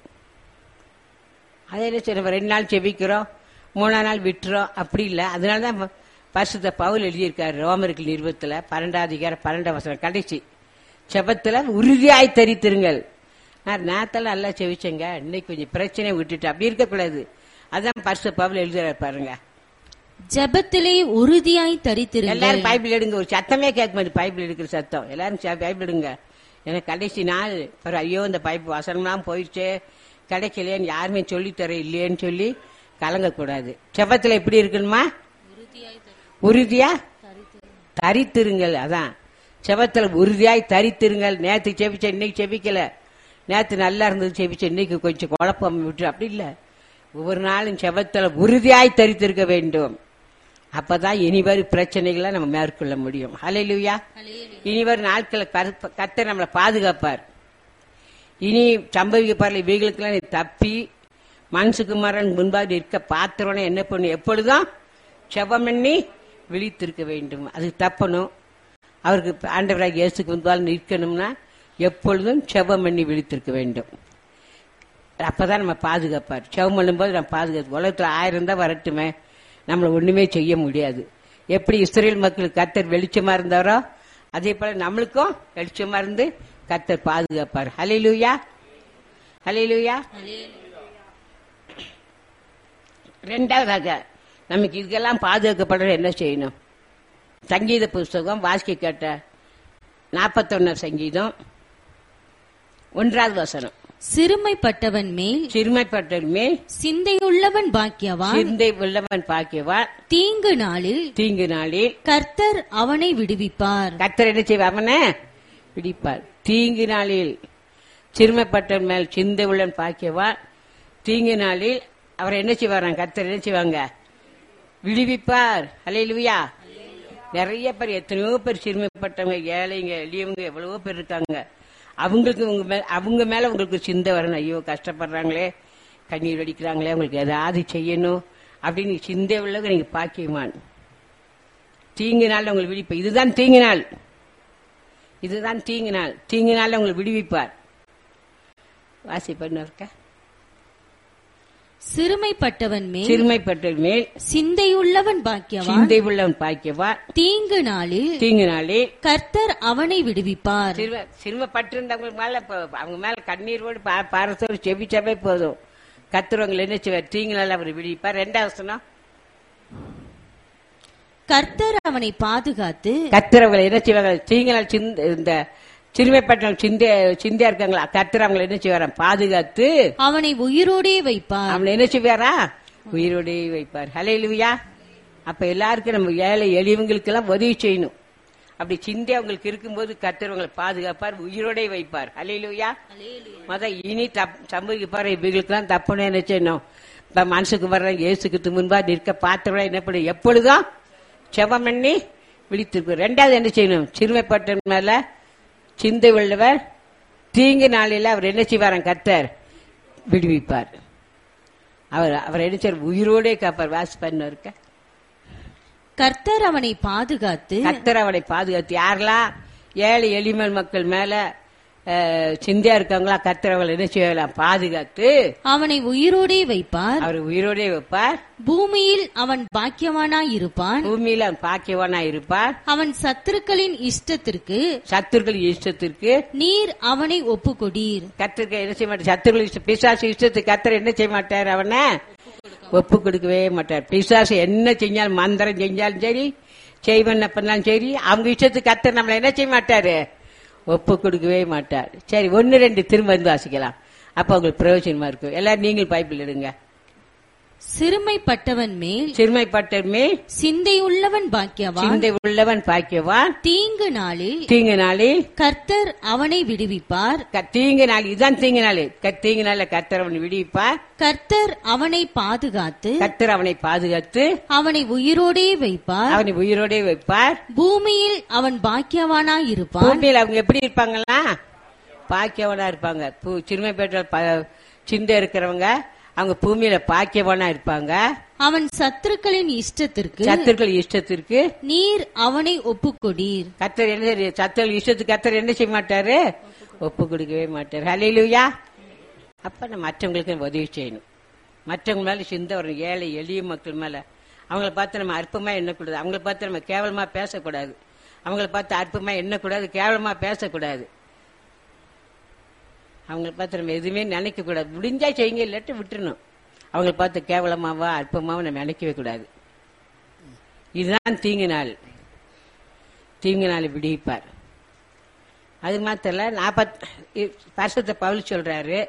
அதே என்ன சரி நம்ம ரெண்டு நாள் செபிக்கிறோம் மூணாம் நாள் விட்டுறோம் அப்படி இல்லை அதனால தான் பரிசுத்த பவுல் எழுதியிருக்காரு ரோமருக்கு நிறுவத்தில் பன்னெண்டாம் அதிகாரம் பன்னெண்டாம் வசனம் கடைசி செபத்துல உறுதியாய் தரித்திருங்கள் நான் நேரத்தில் நல்லா செவிச்சேங்க இன்னைக்கு கொஞ்சம் பிரச்சனையை விட்டுட்டு அப்படி இருக்கக்கூடாது அதான் பரிசுத்த பவுல் எழுதுறாரு பாருங்க ஜெபத்திலே உறுதியாய் தரித்திருங்கள் எல்லாரும் பைபிள் எடுங்க ஒரு சத்தமே கேட்க மாட்டேது பைபிள் எடுக்கிற சத்தம் எல்லாரும் ச- பைபிள் எடுங்க எனக்கு கடைசி நாள் ஒரு ஐயோ இந்த பைப் வசனம்லாம் போயிடுச்சே கிடைக்கலையேன்னு யாருமே சொல்லித் தர இல்லையேன்னு சொல்லி கலங்கக்கூடாது செபத்துல எப்படி இருக்கணுமா உறுதியா தரித்திருங்கள் அதான் செபத்துல உறுதியாய் தரித்திருங்கள் நேத்து செபிச்ச இன்னைக்கு செபிக்கல நேத்து நல்லா இருந்தது செபிச்ச இன்னைக்கு கொஞ்சம் குழப்பம் விட்டு அப்படி இல்ல ஒவ்வொரு நாளும் செபத்துல உறுதியாய் தரித்திருக்க வேண்டும் அப்பதான் இனி வரும் பிரச்சனைகளை நம்ம மேற்கொள்ள முடியும் ஹalleluya இனி வரும் நாட்களை கத்த நம்மளை பாதுகாப்பார் இனி சம்பவிக்கப்பார்ல இவைகளுக்கெல்லாம் நீ தப்பி மனசுக்குமாரன் முன்பாக இருக்க பாத்திரம்னு என்ன பண்ணும் எப்பொழுதும் செபம் பண்ணி விழித்திருக்க வேண்டும் அது தப்பணும் அவருக்கு ஆண்டவராக இயேசுக்கு முன்பால் நிற்கணும்னா எப்பொழுதும் செபம் பண்ணி விழித்திருக்க வேண்டும் அப்பதான் நம்ம பாதுகாப்பார் செவம் பண்ணும்போது நம்ம பாதுகாப்பு உலகத்துல ஆயிரம் தான் வரட்டுமே நம்மள ஒண்ணுமே செய்ய முடியாது எப்படி இஸ்ரேல் மக்களுக்கு கத்தர் வெளிச்சமா இருந்தாரோ அதே போல நம்மளுக்கும் வெளிச்சமா இருந்து கத்தர் பாதுகாப்பார் ஹலிலூயா ஹலிலூயா ரெண்டாவதாக நமக்கு இதுக்கெல்லாம் பாதுகாக்கப்படுற என்ன செய்யணும் சங்கீத புஸ்தகம் வாசிக்க கேட்ட நாற்பத்தொன்னு சங்கீதம் ஒன்றாவது வசனம் சிறுமைப்பட்டவன் மேல் சிறுமைப்பட்டமே சிந்தையுள்ளவன் பாக்கியவான் சிந்தை உள்ளவன் பாக்கியவா தீங்கு நாளில் தீங்கு நாளில் கர்த்தர் அவனை விடுவிப்பார் கத்தர் என்ன செய்வா அவனை பிடிப்பார் தீங்கு நாளில் சிறுமைப்பட்டவன் மேல் சிந்தை உள்ளவன் பாக்கியவா தீங்கு நாளில் அவர் என்ன செய்வாராம் கத்தர் என்ன செய்வாங்க விடுவிப்பார் அலையிலுயா நிறைய பேர் எத்தனையோ பேர் சிறுமைப்பட்டவங்க ஏழைங்க எளியவங்க எவ்வளவோ பேர் இருக்காங்க அவங்களுக்கு உங்க மேல அவங்க மேல உங்களுக்கு சிந்தை வரணும் ஐயோ கஷ்டப்படுறாங்களே கண்ணீர் வடிக்கிறாங்களே அவங்களுக்கு ஏதாவது செய்யணும் அப்படின்னு சிந்தை உள்ளவங்க நீங்க பாக்கியமான் தீங்கு நாள் உங்களுக்கு விடுவிப்பார் இதுதான் தீங்கு நாள் இதுதான் தீங்கு நாள் தீங்கு நாள் உங்களை விடுவிப்பார் வாசி பண்ண சிறுமைப்பட்டவன் மேல் சிறுமைப்பட்ட மேல் சிந்தையுள்ளவன் பாக்கியவான் சிந்தை உள்ளவன் பாக்கியவா தீங்கு நாளில் தீங்கு நாளே கர்த்தர் அவனை விடுவிப்பார் சிறும சிறுமப்பட்டிருந்தவங்களுக்கு மேல இப்ப அவங்க மேல கண்ணீரோடு பா- பாரத்தோடு செபிச்சாவே போதும் கத்துறவங்களை என்ன செய்வார் தீங்கு நாள் அவர் விடுவிப்பார் ரெண்டாவது வசனம் கர்த்தர் அவனை பாதுகாத்து கர்த்தர் அவங்களை என்ன செய்வாங்க தீங்கனால் சிந்த இந்த சிறுமைப்பட்டவங்க சிந்தைய சிந்தையா இருக்காங்களா கர்த்தர் அவங்களை என்ன செய்வாராம் பாதுகாத்து அவனை உயிரோடே வைப்பார் அவனை என்ன செய்வாரா உயிரோடே வைப்பார் ஹalleluya அப்ப எல்லாருக்கும் நம்ம ஏழை எளியவங்களுக்கு எல்லாம் உதவி செய்யணும் அப்படி சிந்தை அவங்களுக்கு இருக்கும்போது கர்த்தர் அவங்களை பாதுகாப்பார் உயிரோடே வைப்பார் ஹalleluya மத இனி தப் சம்பவிப்பார் இவங்களுக்கெல்லாம் தப்புன்னு என்ன செய்யணும் இப்ப மனசுக்கு வர்ற இயேசுக்கு முன்பா நிற்க பார்த்தவரை என்ன பண்ணி எப்பொழுதும் செவம் பண்ணி விழித்திருக்கு ரெண்டாவது என்ன செய்யணும் சிறுமைப்பட்ட மேல சிந்தை உள்ளவர் தீங்கு நாளில் அவர் என்ன செய்வாராம் கர்த்தர் விடுவிப்பார் அவர் அவர் என்ன செய்வார் உயிரோடே காப்பார் வாசி பண்ண இருக்க கர்த்தர் அவனை பாதுகாத்து கர்த்தர் அவனை பாதுகாத்து யாரெல்லாம் ஏழை எளிமை மக்கள் மேல அஹ், சிந்தையா இருக்காங்களா கர்த்தர் அவளை என்ன செய்யலாம் பாதுகாத்து அவனை உயிரோடே வைப்பார் அவர் உயிரோடே வைப்பார் பூமியில் அவன் பாக்கியவானாய் இருப்பான் பூமியில அவன் பாக்கியவானா இருப்பார் அவன் சத்துருக்களின் இஷ்டத்திற்கு சத்துருக்கள் இஷ்டத்திற்கு நீர் அவனை ஒப்புக்கொடீர் கத்திரிக்க என்ன செய்ய மாட்டார் சத்துருக்கள் இஷ்ட பிசாசு இஷ்டத்துக்கு கத்தர் என்ன செய்ய மாட்டார் அவனை ஒப்பு கொடுக்கவே மாட்டார் பிசாசு என்ன செஞ்சாலும் மந்திரம் செஞ்சாலும் சரி செய்வன் பண்ணாலும் சரி அவங்க இஷ்டத்துக்கு கத்தர் நம்மளை என்ன செய்ய மாட்டாரு ஒப்பு கொடுக்கவே மாட்டார் சரி ஒன்னு ரெண்டு திரும்ப வந்து வாசிக்கலாம் அப்ப உங்களுக்கு பிரயோஜனமா இருக்கும் எல்லாரும் நீங்கள் பைபிள் எடுங்க சிறுமைப்பட்டவன் மேல் சிறுமைப்பட்டமே சிந்தையுள்ளவன் பாக்கியவான் சிந்தை உள்ளவன் பாக்கியவான் தீங்கு நாளில் தீங்கு நாளில் கர்த்தர் அவனை விடுவிப்பார் க- தீங்கு நாள் இதுதான் தீங்கு நாள் க- தீங்கு நாள்ல கத்தர் அவனை விடுவிப்பார் கர்த்தர் அவனை பாதுகாத்து கத்தர் அவனை பாதுகாத்து அவனை உயிரோடே வைப்பார் அவனை உயிரோடே வைப்பார் பூமியில் அவன் பாக்கியவானாய் இருப்பான் பூமியில் அவங்க எப்படி இருப்பாங்களா பாக்கியவனா இருப்பாங்க பூ- சிறுமைப்பேட்டை ப- சிந்தை இருக்கிறவங்க அவங்க பூமியில பாக்கியவனா இருப்பாங்க அவன் சத்துருக்களின் இஷ்டத்திற்கு சத்துருக்கள் இஷ்டத்திற்கு நீர் அவனை ஒப்புக்கொடீர் கத்தர் என்ன செய்ய- சத்துருக்கள் இஷ்டத்துக்கு கத்தர் என்ன செய்ய மாட்டாரு ஒப்பு கொடுக்கவே மாட்டாரு ஹalleluya அப்ப நம்ம மற்றவங்களுக்கு உதவி செய்யணும் மற்றவங்க மேல சிந்தை வரும் ஏழை எளிய மக்கள் மேல அவங்கள பார்த்து நம்ம அற்பமா எண்ணக்கூடாது அவங்கள பார்த்து நம்ம கேவலமா பேசக்கூடாது அவங்கள பார்த்து அற்பமா எண்ணக்கூடாது கேவலமா பேசக்கூடாது அவங்கள பார்த்து நம்ம எதுவுமே நினைக்க கூடாது முடிஞ்சா செய்யுங்க இல்லாட்டி விட்டுறணும் அவங்கள பார்த்து கேவலமாவா அற்பமாவா நம்ம நினைக்கவே கூடாது இதுதான் தீங்கு நாள் தீங்கு நாள் விடுவிப்பார் அது மாத்திரல நாற்பத் வருஷத்தை பவுல் சொல்றாரு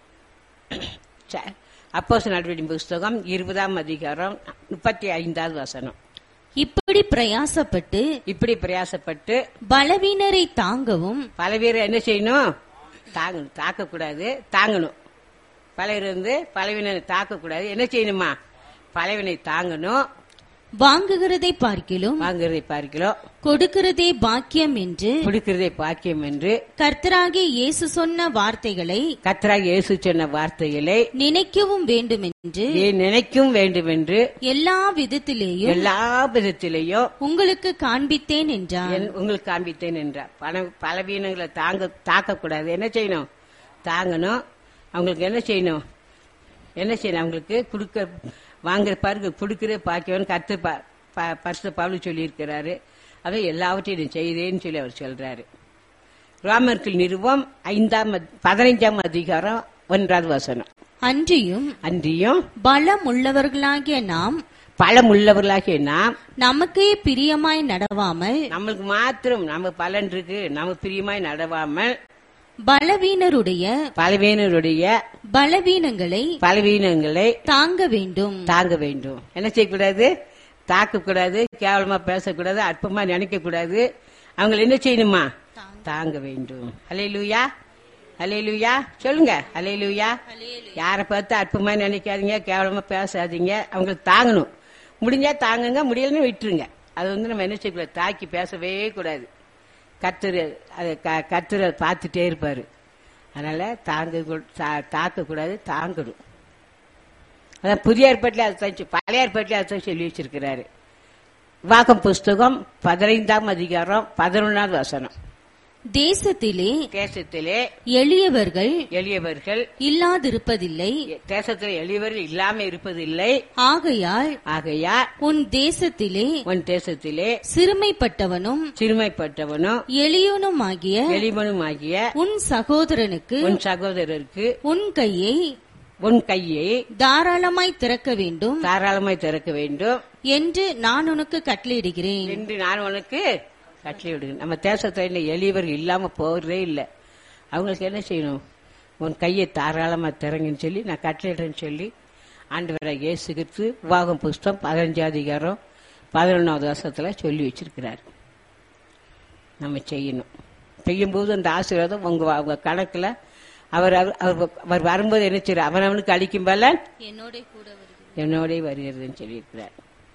அப்போஸ் நடவடிக்கை புஸ்தகம் இருபதாம் அதிகாரம் முப்பத்தி ஐந்தாவது வசனம் இப்படி பிரயாசப்பட்டு இப்படி பிரயாசப்பட்டு பலவீனரை தாங்கவும் பல பேர் என்ன செய்யணும் தாங்கணும் தாக்கக்கூடாது தாங்கணும் பலர் வந்து பலவினை தாக்கக்கூடாது என்ன செய்யணுமா பலவினை தாங்கணும் வாங்குகிறதை பார்க்கிலும் வாங்குறதை பார்க்கிறோம் கொடுக்கிறதே பாக்கியம் என்று கொடுக்கிறதை பாக்கியம் என்று கர்த்தராகிய இயேசு சொன்ன வார்த்தைகளை கத்தராக இயேசு சொன்ன வார்த்தைகளை நினைக்கவும் வேண்டும் என்று நீ நினைக்கும் வேண்டும் என்று எல்லா விதத்திலேயும் எல்லா விதத்திலையும் உங்களுக்கு காண்பித்தேன் என்றார் என்- உங்களுக்கு காண்பித்தேன் என்றார் பண பலவீனங்களை தாங்க தாக்கக்கூடாது என்ன செய்யணும் தாங்கணும் அவங்களுக்கு என்ன செய்யணும் என்ன செய்யணும் அவங்களுக்கு கொடுக்க வாங்குற பாருக்கு கொடுக்கிற பாக்கியவன் கத்து பரிசு பவுல் சொல்லியிருக்கிறாரு அதை எல்லாவற்றையும் நீ செய்தேன்னு சொல்லி அவர் சொல்றாரு ராமர்கள் நிறுவம் ஐந்தாம் அத்- பதினைஞ்சாம் அதிகாரம் ஒன்றாவது வசனம் அன்றியும் அன்றியும் பலம் உள்ளவர்களாகிய நாம் பலமுள்ளவர்களாகிய நாம் நமக்கே பிரியமாய் நடவாமல் நம்மளுக்கு மாத்திரம் நம்ம பலன் இருக்கு நம்ம பிரியமாய் நடவாமல் பலவீனருடைய பலவீனருடைய பலவீனங்களை பலவீனங்களை தாங்க வேண்டும் தாங்க வேண்டும் என்ன செய்யக்கூடாது தாக்கக்கூடாது கேவலமா பேசக்கூடாது அற்பமா நினைக்க கூடாது அவங்களை என்ன செய்யணுமா தாங்க வேண்டும் அலையிலுயா அலையிலுயா சொல்லுங்க அலையிலுயா யாரை பார்த்து அற்பமா நினைக்காதீங்க கேவலமா பேசாதீங்க அவங்களுக்கு தாங்கணும் முடிஞ்சா தாங்குங்க முடியலன்னு விட்டுருங்க அது வந்து நம்ம என்ன செய்யக்கூடாது தாக்கி பேசவே கூடாது கத்துரு அது கத்துரு பார்த்துட்டே இருப்பாரு அதனால தாங்க கூ- தா- தாக்கக்கூடாது தாங்கணும் அதான் புதிய ஏற்பாட்டில் அதை தான் சொ- பழைய ஏற்பாட்டில் அதை தான் சொல்லி வச்சிருக்கிறாரு வாக்கம் புஸ்தகம் பதினைந்தாம் அதிகாரம் பதினொன்றாவது வசனம் தேசத்திலே தேசத்திலே எளியவர்கள் எளியவர்கள் இல்லாதிருப்பதில்லை தேசத்தில் எளியவர்கள் இல்லாம இருப்பதில்லை ஆகையால் ஆகையா உன் தேசத்திலே உன் தேசத்திலே சிறுமைப்பட்டவனும் சிறுமைப்பட்டவனும் எளியவனுமாகிய எளிமனும் ஆகிய உன் சகோதரனுக்கு உன் சகோதரருக்கு உன் கையை உன் கையை தாராளமாய் திறக்க வேண்டும் தாராளமாய் திறக்க வேண்டும் என்று நான் உனக்கு கட்டளையிடுகிறேன் என்று நான் உனக்கு கட்டளை விடுகிறேன் நம்ம தேசத்துல இன்னும் எளியவர் இல்லாம போறதே இல்லை அவங்களுக்கு என்ன செய்யணும் உன் கையை தாராளமா திறங்குன்னு சொல்லி நான் கட்டளையிடுறேன்னு சொல்லி ஆண்டவரை இயேசுகிட்டு விவாகம் புஸ்தம் பதினஞ்சாம் அதிகாரம் பதினொன்றாவது வருஷத்துல சொல்லி வச்சிருக்கிறார் நம்ம செய்யணும் செய்யும்போது அந்த ஆசீர்வாதம் உங்க அவங்க கணக்குல அவர் அவர் அவர் அவர் வரும்போது என்ன செய்யறார் அவனவனுக்கு அளிக்கும் பலன் என்னோட கூட வருகிறேன் என்னோட வருகிறதுன்னு சொல்லியிருக்கிறார்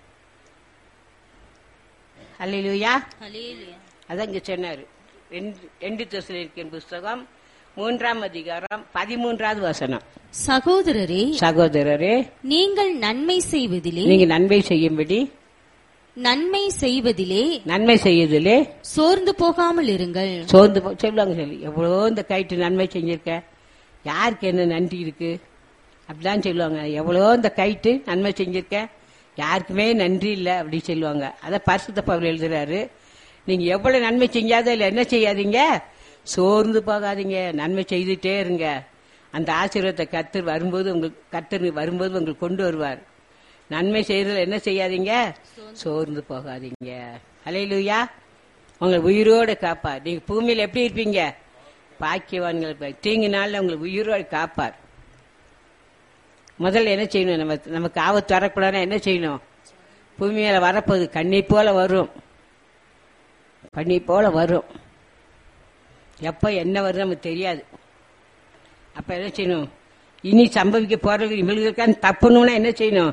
அல்லையா ஹalleluya. அதான் இங்க சொன்னாரு ரெண்டு- ரெண்டு தெசலோனிக்கேயர் புஸ்தகம் மூன்றாம் அதிகாரம் பதிமூன்றாவது வசனம் சகோதரரே சகோதரரே நீங்கள் நன்மை செய்வதிலே நீங்க நன்மை செய்யும்படி நன்மை செய்வதிலே நன்மை செய்யதிலே சோர்ந்து போகாமல் இருங்கள் சோர்ந்து போ- சொல்லுவாங்க சொல்லி எவ்வளோ இந்த கைட்டு நன்மை செஞ்சிருக்க யாருக்கு என்ன நன்றி இருக்கு அப்படிதான் சொல்லுவாங்க எவ்வளோ இந்த கைட்டு நன்மை செஞ்சிருக்க யாருக்குமே நன்றி இல்லை அப்படி சொல்லுவாங்க அத பரிசுத்த பவுல் எழுதுறாரு நீங்க எவ்வளவு நன்மை செஞ்சாத இல்ல என்ன செய்யாதீங்க சோர்ந்து போகாதீங்க நன்மை செய்துட்டே இருங்க அந்த ஆசீர்வாதத்தை கத்தர் வரும்போது உங்களுக்கு கத்தர் வரும்போது உங்களுக்கு கொண்டு வருவார் நன்மை செய்யறதுல என்ன செய்யாதீங்க சோர்ந்து போகாதீங்க அலையிலுயா உங்களை உயிரோட காப்பார் நீங்க பூமியில எப்படி இருப்பீங்க பாக்கியவான்கள் இருப்பார். தீங்கு நாள்ல உங்களை உயிரோட காப்பார் முதல்ல என்ன செய்யணும் நம்ம நமக்கு ஆபத்து வரக்கூடாதுன்னா என்ன செய்யணும் பூமி மேல வரப்போகுது கண்ணி போல வரும் கண்ணி போல வரும் எப்ப என்ன வருது நமக்கு தெரியாது அப்ப என்ன செய்யணும் இனி சம்பவிக்க போறது இவங்களுக்கான தப்புணும்னா என்ன செய்யணும்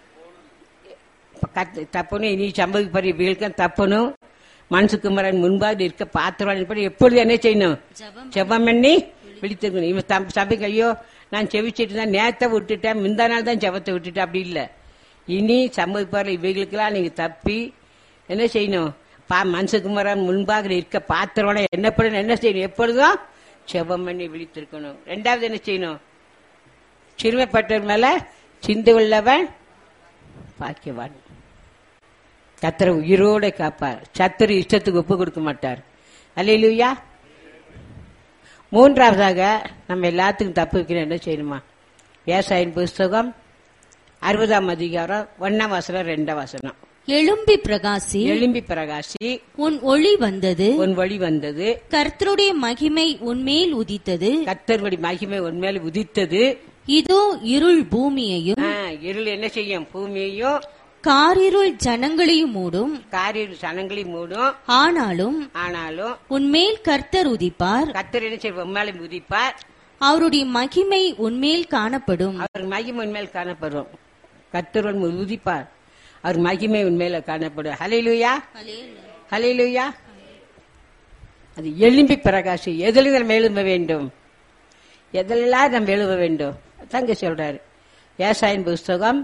கத்து- தப்புணும் இனி சம்பவிக்க இவங்களுக்கான தப்புணும் மனசு குமரன் முன்பாக இருக்க பாத்திரம் படி எப்பொழுது என்ன செய்யணும் செவ்வம் பண்ணி விழித்திருக்கணும் இவன் தம் சபைக்கு ஐயோ நான் செவிச்சிட்டு தான் நேத்த விட்டுட்டேன் முந்தா நாள் தான் செவத்தை விட்டுட்டேன் அப்படி இல்லை இனி சம்பவிப்பார் இவைகளுக்கெல்லாம் நீங்க தப்பி என்ன செய்யணும் பா மனசுக்குமரன் முன்பாக இருக்க பாத்திரம் என்ன பண்ணணும் என்ன செய்யணும் எப்பொழுதும் செவம் பண்ணி விழித்திருக்கணும் ரெண்டாவது என்ன செய்யணும் சிறுமைப்பட்டவர் மேல சிந்தை உள்ளவன் பாக்கியவான் கத்தரை உயிரோட காப்பார் சத்தர் இஷ்டத்துக்கு ஒப்பு கொடுக்க மாட்டார் அல்லையிலுயா மூன்றாவதாக நம்ம எல்லாத்துக்கும் தப்பு வைக்கணும் என்ன செய்யணுமா விவசாயின் புஸ்தகம் அறுபதாம் அதிகாரம் ஒன்னாம் வசனம் ரெண்டாம் வசனம் எழும்பி பிரகாசி எலும்பி பிரகாசி உன் ஒளி வந்தது உன் வழி வந்தது கர்த்தருடைய மகிமை உன்மேல் உதித்தது கத்தர்வடி மகிமை உண்மையில உதித்தது இதோ இருள் பூமியையும் ஆ, இருள் என்ன செய்யும் பூமியையும் காரிருள் ஜனங்களையும் மூடும் காரிய சனங்களை மூடும் ஆனாலும் ஆனாலும் உன்மேல் கர்த்தர் உதிப்பார் கத்தர் என்ன செய்வார் உண்மையில உதிப்பார் அவருடைய மகிமை உன்மேல் காணப்படும் அவர் மகிமை உண்மையில் காணப்படும் கத்தர் உதிப்பார் அவர் மகிமை உண்மையில காணப்படும் ஹலையிலுயா ஹலையிலுயா அது எலும்பி பிரகாசி எதில் நம்ம எழும்ப வேண்டும் எதிலெல்லாம் நம்ம எழுத வேண்டும் தங்க சொல்றாரு விவசாயின் புஸ்தகம்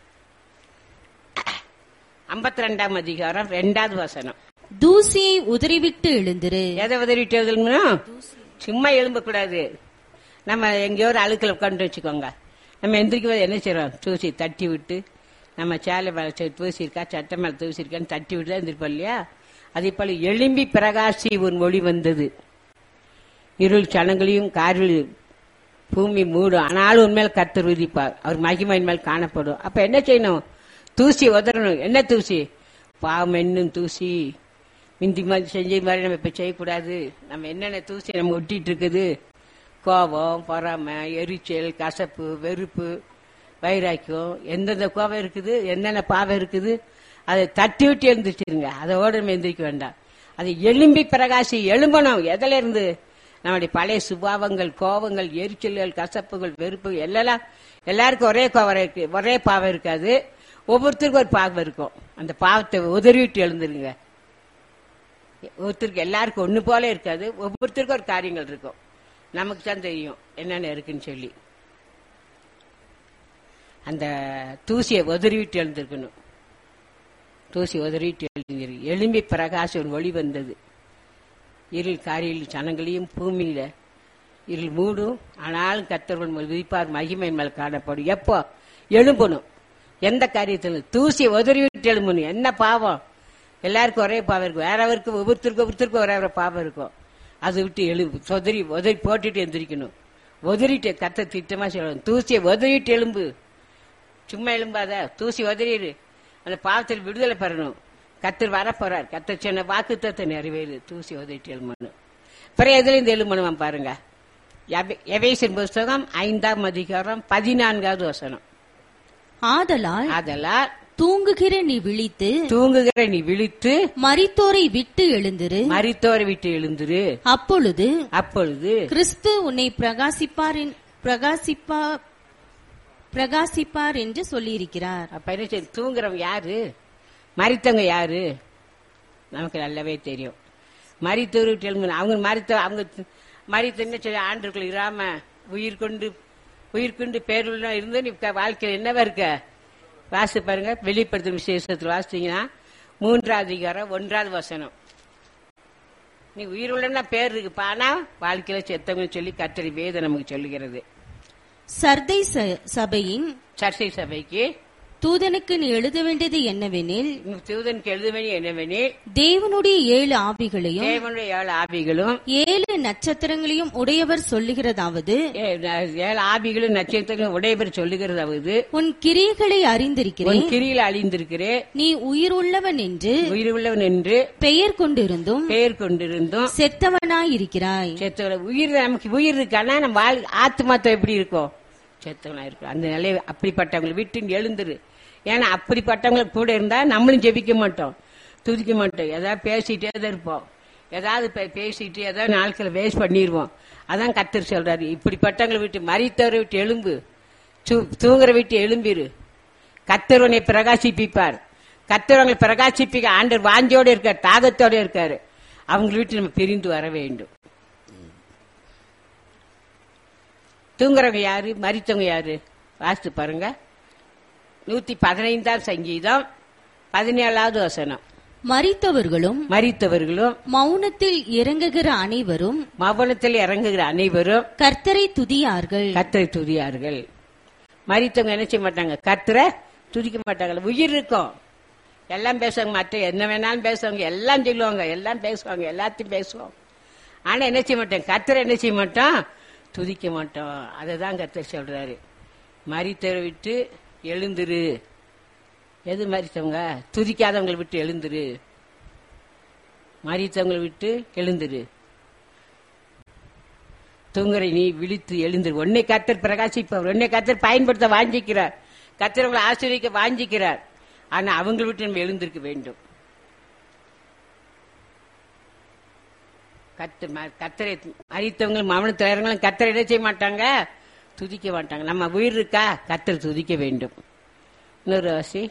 ஐம்பத்தி ரெண்டாம் அதிகாரம் ரெண்டாவது வசனம் தூசியை உதறிவிட்டு எழுந்திரு எதை உதறிட்டு எழுதணும்னா சும்மா எழும்பக்கூடாது நம்ம எங்கேயோ ஒரு அழுக்கில் உட்காந்து வச்சுக்கோங்க நம்ம எந்திரிக்கும் போது என்ன செய்றோம் தூசி தட்டி விட்டு நம்ம சேலை மேலே சே- தூசி இருக்கா சட்டை மேலே தூசி இருக்கான்னு தட்டி விட்டு தான் எந்திரிப்போம் இல்லையா அதே போல எலும்பி பிரகாசி உன் ஒளி வந்தது இருள் சனங்களையும் காரில் பூமி மூடும் ஆனாலும் உண்மையில கர்த்தர் விதிப்பார் அவர் மகிமையின் மேல் காணப்படும் அப்ப என்ன செய்யணும் தூசி உதறணும் என்ன தூசி பாவம் என்னும் தூசி மிந்தி மாதிரி செஞ்ச மாதிரி நம்ம இப்ப செய்யக்கூடாது நம்ம என்னென்ன தூசி நம்ம ஒட்டிட்டு இருக்குது கோபம் பொறாமை எரிச்சல் கசப்பு வெறுப்பு வைராக்கியம் எந்தெந்த கோபம் இருக்குது என்னென்ன பாவம் இருக்குது அதை தட்டி விட்டு எழுந்திரிச்சிருங்க அதோட நம்ம எந்திரிக்க வேண்டாம் அது எலும்பி பிரகாசி எழும்பணும் எதுல இருந்து நம்முடைய பழைய சுபாவங்கள் கோபங்கள் எரிச்சல்கள் கசப்புகள் வெறுப்பு எல்லாம் எல்லாருக்கும் ஒரே கோவம் இருக்கு ஒரே பாவம் இருக்காது ஒவ்வொருத்தருக்கும் ஒரு பாவம் இருக்கும் அந்த பாவத்தை உதறிவிட்டு எழுந்துருங்க ஒருத்தருக்கு எல்லாருக்கும் ஒண்ணு போல இருக்காது ஒவ்வொருத்தருக்கும் ஒரு காரியங்கள் இருக்கும் நமக்கு தான் தெரியும் என்னென்ன இருக்குன்னு சொல்லி அந்த தூசியை உதறிவிட்டு எழுந்திருக்கணும் தூசி உதறிவிட்டு எழுந்திரு எலும்பி பிரகாச ஒரு ஒளி வந்தது இருள் காரியில் சனங்களையும் பூமியில இருள் மூடும் ஆனாலும் கத்தர்கள் விதிப்பார் மகிமை மேல் காணப்படும் எப்போ எழும்பணும் எந்த காரியத்தில் தூசியை உதறிவிட்டு எழும்பணும் என்ன பாவம் எல்லாருக்கும் ஒரே பாவம் இருக்கும் வேறவருக்கு ஒவ்வொருத்தருக்கும் ஒவ்வொருத்தருக்கும் ஒரே ஒரு பாவம் இருக்கும் அதை விட்டு எழும்பு சொதறி உதறி போட்டுட்டு எந்திரிக்கணும் உதறிட்டு கத்த திட்டமா சொல்லணும் தூசியை உதறிட்டு எலும்பு சும்மா எழும்பாத தூசி உதறிடு அந்த பாவத்தில் விடுதலை பெறணும் கத்தர் வர போறார் கத்தர் சொன்ன வாக்கு தத்தை நிறைவேறு தூசி உதவிட்டு எழுமணும் பிறகு எதுல இருந்து எழுமணுவான் பாருங்க எபே- எபேசியர் புஸ்தகம் ஐந்தாம் அதிகாரம் பதினான்காவது வசனம் ஆதலால் அதெல்லாம் தூங்குகிற நீ விழித்து தூங்குகிற நீ விழித்து மரித்தோரை விட்டு எழுந்திரு மரித்தோரை விட்டு எழுந்துரு அப்பொழுது அப்பொழுது கிறிஸ்து உன்னை பிரகாசிப்பார் என்- பிரகாசிப்பா பிரகாசிப்பார் என்று சொல்லியிருக்கிறார் அப்ப என்ன செய்ய தூங்குறவங்க யாரு மரித்தவங்க யாரு நமக்கு நல்லாவே தெரியும் மரித்தவர் விட்டு எழுந்து அவங்க மரித்த அவங்க மரித்த என்ன செய்ய ஆண்டுக்குள் இராம உயிர் கொண்டு உயிர் கொண்டு பேருள்ள இருந்து நீ க- வாழ்க்கையில் என்னவா இருக்க வாசி பாருங்க வெளிப்படுத்தும் விசேஷத்தில் வாசித்தீங்கன்னா மூன்றாவது அதிகாரம் ஒன்றாவது வசனம் நீ உயிர் உள்ளன்னா பேர் இருக்கு ஆனா வாழ்க்கையில செத்தவங்க சொல்லி கத்தரி வேதம் நமக்கு சொல்லுகிறது சர்தை ச- சபையின் சர்ச்சை சபைக்கு தூதனுக்கு நீ எழுத வேண்டியது என்னவெனில் தூதனுக்கு எழுத வேண்டிய என்னவெனில் தேவனுடைய ஏழு ஆவிகளையும் தேவனுடைய ஏழு ஆவிகளும் ஏழு நட்சத்திரங்களையும் உடையவர் சொல்லுகிறதாவது ஏ- ஏழு ஆவிகளும் நட்சத்திரங்களும் உடையவர் சொல்லுகிறதாவது உன் கிரியைகளை உன் அறிந்திருக்கிறேன் கிரியில் அழிந்திருக்கிறேன் நீ உயிர் உள்ளவன் என்று உயிர் உள்ளவன் என்று பெயர் கொண்டிருந்தும் பெயர் கொண்டிருந்தும் செத்தவனாயிருக்கிறாய் செத்தவன உயிர் நமக்கு உயிர் இருக்கானா நம்ம வாழ் ஆத்மாத்தம் எப்படி இருக்கும் செத்தவனா இருக்கும் அந்த நிலை அப்படிப்பட்டவங்களை விட்டு எழுந்துரு ஏன்னா அப்படிப்பட்டவங்க கூட இருந்தா நம்மளும் ஜெபிக்க மாட்டோம் துதிக்க மாட்டோம் ஏதாவது பேசிட்டே தான் இருப்போம் ஏதாவது பே- பேசிட்டு ஏதாவது நாட்களை வேஸ்ட் பண்ணிடுவோம் அதான் கத்தர் சொல்றாரு இப்படிப்பட்டவங்களை விட்டு மறித்தவரை விட்டு எலும்பு தூ- தூங்குற விட்டு எழும்பிரு கத்தர் பிரகாசிப்பிப்பார் கத்தர் உங்களை பிரகாசிப்பிக்க ஆண்டர் வாஞ்சோட இருக்கார் தாகத்தோட இருக்காரு அவங்க வீட்டு நம்ம பிரிந்து வர வேண்டும் தூங்குறவங்க யாரு மரித்தவங்க யாரு வாசித்து பாருங்க நூத்தி பதினைந்தாம் சங்கீதம் பதினேழாவது வசனம் மரித்தவர்களும் மரித்தவர்களும் மௌனத்தில் இறங்குகிற அனைவரும் மவனத்தில் இறங்குகிற அனைவரும் கர்த்தரை துதியார்கள் கத்தரை துதியார்கள் மரித்தவங்க என்ன செய்ய மாட்டாங்க கத்தரை துதிக்க மாட்டாங்க உயிர் இருக்கும் எல்லாம் பேசுவாங்க மற்ற என்ன வேணாலும் பேசுவாங்க எல்லாம் சொல்லுவாங்க எல்லாம் பேசுவாங்க எல்லாத்தையும் பேசுவோம் ஆனா என்ன செய்ய மாட்டோம் கத்தரை என்ன செய்ய மாட்டோம் துதிக்க மாட்டோம் அதுதான் கத்தர் சொல்றாரு மரித்தரை விட்டு எழுந்துரு எது மரித்தவங்க துதிக்காதவங்களை விட்டு எழுந்துரு மரித்தவங்களை விட்டு எழுந்துரு தூங்குற நீ விழித்து எழுந்துரு உன்னை கத்தர் பிரகாசிப்பவர் உன்னை கத்தர் பயன்படுத்த வாஞ்சிக்கிறார் கத்தர் உங்களை ஆசிரியக்க வாஞ்சிக்கிறார் ஆனா அவங்களை விட்டு நம்ம எழுந்திருக்க வேண்டும் கத்து ம- கத்தரை மறித்தவங்களும் மவனத்தில் இறங்களும் கத்தரை என்ன செய்ய மாட்டாங்க துதிக்க மாட்டாங்க நம்ம உயிர் இருக்கா கத்தரை துதிக்க வேண்டும் இன்னொரு வாசி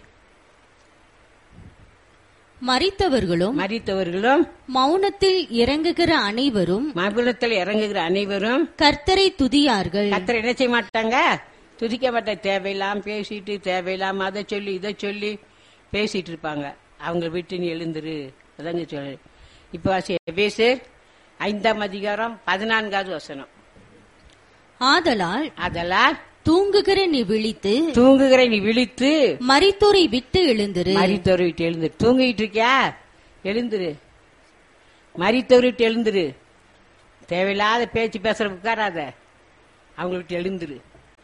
மரித்தவர்களும் மறித்தவர்களும் மௌனத்தில் இறங்குகிற அனைவரும் மகுனத்தில் இறங்குகிற அனைவரும் கர்த்தரை துதியார்கள் கத்தரை என்ன செய்ய மாட்டாங்க துதிக்க மாட்டாங்க தேவையில்லாம பேசிட்டு தேவையில்லாம அதை சொல்லி இதை சொல்லி பேசிட்டு இருப்பாங்க அவங்க வீட்டு நீ எழுந்துரு அதாங்க சொல்லு இப்ப பேசு ஐந்தாம் அதிகாரம் பதினான்காவது வசனம் ஆதலால் அதெல்லாம் தூங்குகிற நீ விழித்து தூங்குகிற நீ விழித்து மரித்தோரை விட்டு எழுந்திரு மரித்தவர் விட்டு எழுந்துரு தூங்கிட்டு இருக்கியா எழுந்துரு மரித்தவர் விட்டு எழுந்துரு தேவையில்லாத பேச்சு பேசுற உட்காராத அவங்க விட்டு எழுந்துரு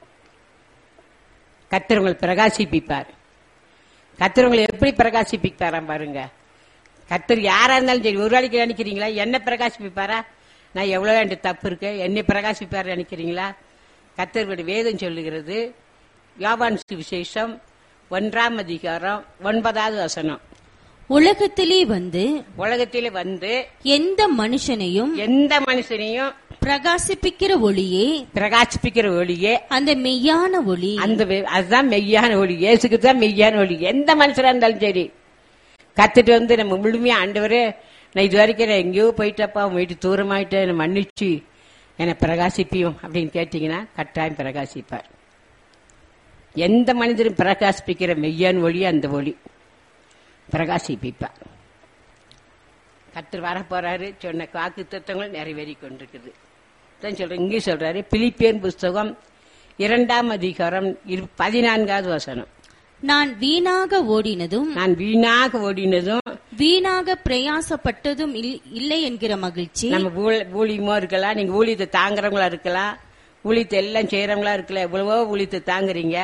கத்தர் உங்களை பிரகாசிப்பிப்பார் கத்தர் உங்களை எப்படி பிரகாசிப்பிப்பாராம் பாருங்க கத்தர் யாரா இருந்தாலும் சரி ஒரு நாளைக்கு நினைக்கிறீங்களா என்ன பிரகாசிப்பிப்பாரா நான் எவ்வளவு என்கிட்ட தப்பு இருக்கு என்னை பிரகாசிப்பார் நினைக்கிறீங்களா கத்தர்களுடைய வேதம் சொல்லுகிறது யோவான் விசேஷம் ஒன்றாம் அதிகாரம் ஒன்பதாவது வசனம் உலகத்திலே வந்து உலகத்திலே வந்து எந்த மனுஷனையும் எந்த மனுஷனையும் பிரகாசிப்பிக்கிற ஒளியே பிரகாசிப்பிக்கிற ஒளியே அந்த மெய்யான ஒளி அந்த வே- அதுதான் மெய்யான ஒளி இயேசுக்கு தான் மெய்யான ஒளி எந்த மனுஷரா இருந்தாலும் சரி கத்துட்டு வந்து நம்ம முழுமையா ஆண்டவரே நான் இது வரைக்கும் நான் எங்கேயோ போயிட்டப்பா உன் வீட்டு தூரமாயிட்டேன் என்னை மன்னிச்சு என்னை பிரகாசிப்பியும் அப்படின்னு கேட்டீங்கன்னா கட்டாயம் பிரகாசிப்பார் எந்த மனிதரும் பிரகாசிப்பிக்கிற மெய்யான ஒளி அந்த ஒளி பிரகாசிப்பிப்பார் கத்தர் வர போறாரு சொன்ன வாக்கு தத்துவங்கள் நிறைவேறி கொண்டிருக்குது தான் சொல்றேன் இங்கே சொல்றாரு பிலிப்பியன் புஸ்தகம் இரண்டாம் அதிகாரம் இரு- பதினான்காவது வசனம் நான் வீணாக ஓடினதும் நான் வீணாக ஓடினதும் வீணாக பிரயாசப்பட்டதும் இல்- இல்லை என்கிற மகிழ்ச்சி நம்ம ஊழ- ஊழியமோ இருக்கலாம் நீங்க ஊழியத்தை தாங்குறவங்களா இருக்கலாம் ஊழியத்தை எல்லாம் செய்யறவங்களா இருக்கலாம் எவ்வளவோ ஊழியத்தை தாங்குறீங்க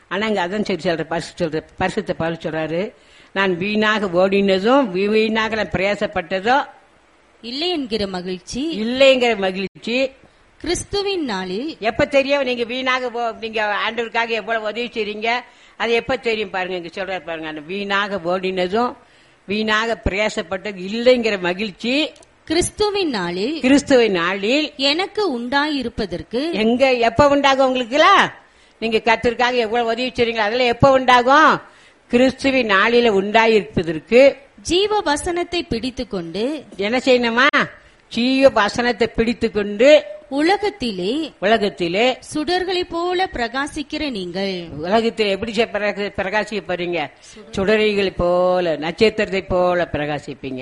ஆனா இங்க அதான் சரி சொல்ற பரிசு சொல்ற பரிசுத்த பரிசு சொல்றாரு நான் வீணாக ஓடினதும் வீ- வீணாக நான் பிரயாசப்பட்டதோ இல்லை என்கிற மகிழ்ச்சி இல்லைங்கிற மகிழ்ச்சி கிறிஸ்துவின் நாளில் எப்ப தெரியும் நீங்க வீணாக போ- நீங்க ஆண்டவருக்காக எவ்வளவு உதவி செய்றீங்க அது எப்ப தெரியும் பாருங்க இங்க சொல்றாரு பாருங்க அந்த வீணாக ஓடினதும் வீணாக பிரயாசப்பட்டது இல்லைங்கிற மகிழ்ச்சி கிறிஸ்துவின் நாளில் கிறிஸ்துவின் நாளில் எனக்கு உண்டாயிருப்பதற்கு எங்க எப்ப உண்டாகும் உங்களுக்குலாம் நீங்க கத்திற்காக எவ்வளவு உதவி செய்றீங்களோ அதெல்லாம் எப்ப உண்டாகும் கிறிஸ்துவின் நாளில உண்டாயிருப்பதற்கு ஜீவ வசனத்தை பிடித்துக்கொண்டு என்ன செய்யணுமா ஜீவ வசனத்தை பிடித்து கொண்டு உலகத்திலே உலகத்திலே சுடர்களைப் போல பிரகாசிக்கிற நீங்கள் உலகத்தில் எப்படி செ- பிரகா- பிரகாசிக்க போறீங்க சுடரைகளை போல நட்சத்திரத்தை போல பிரகாசிப்பீங்க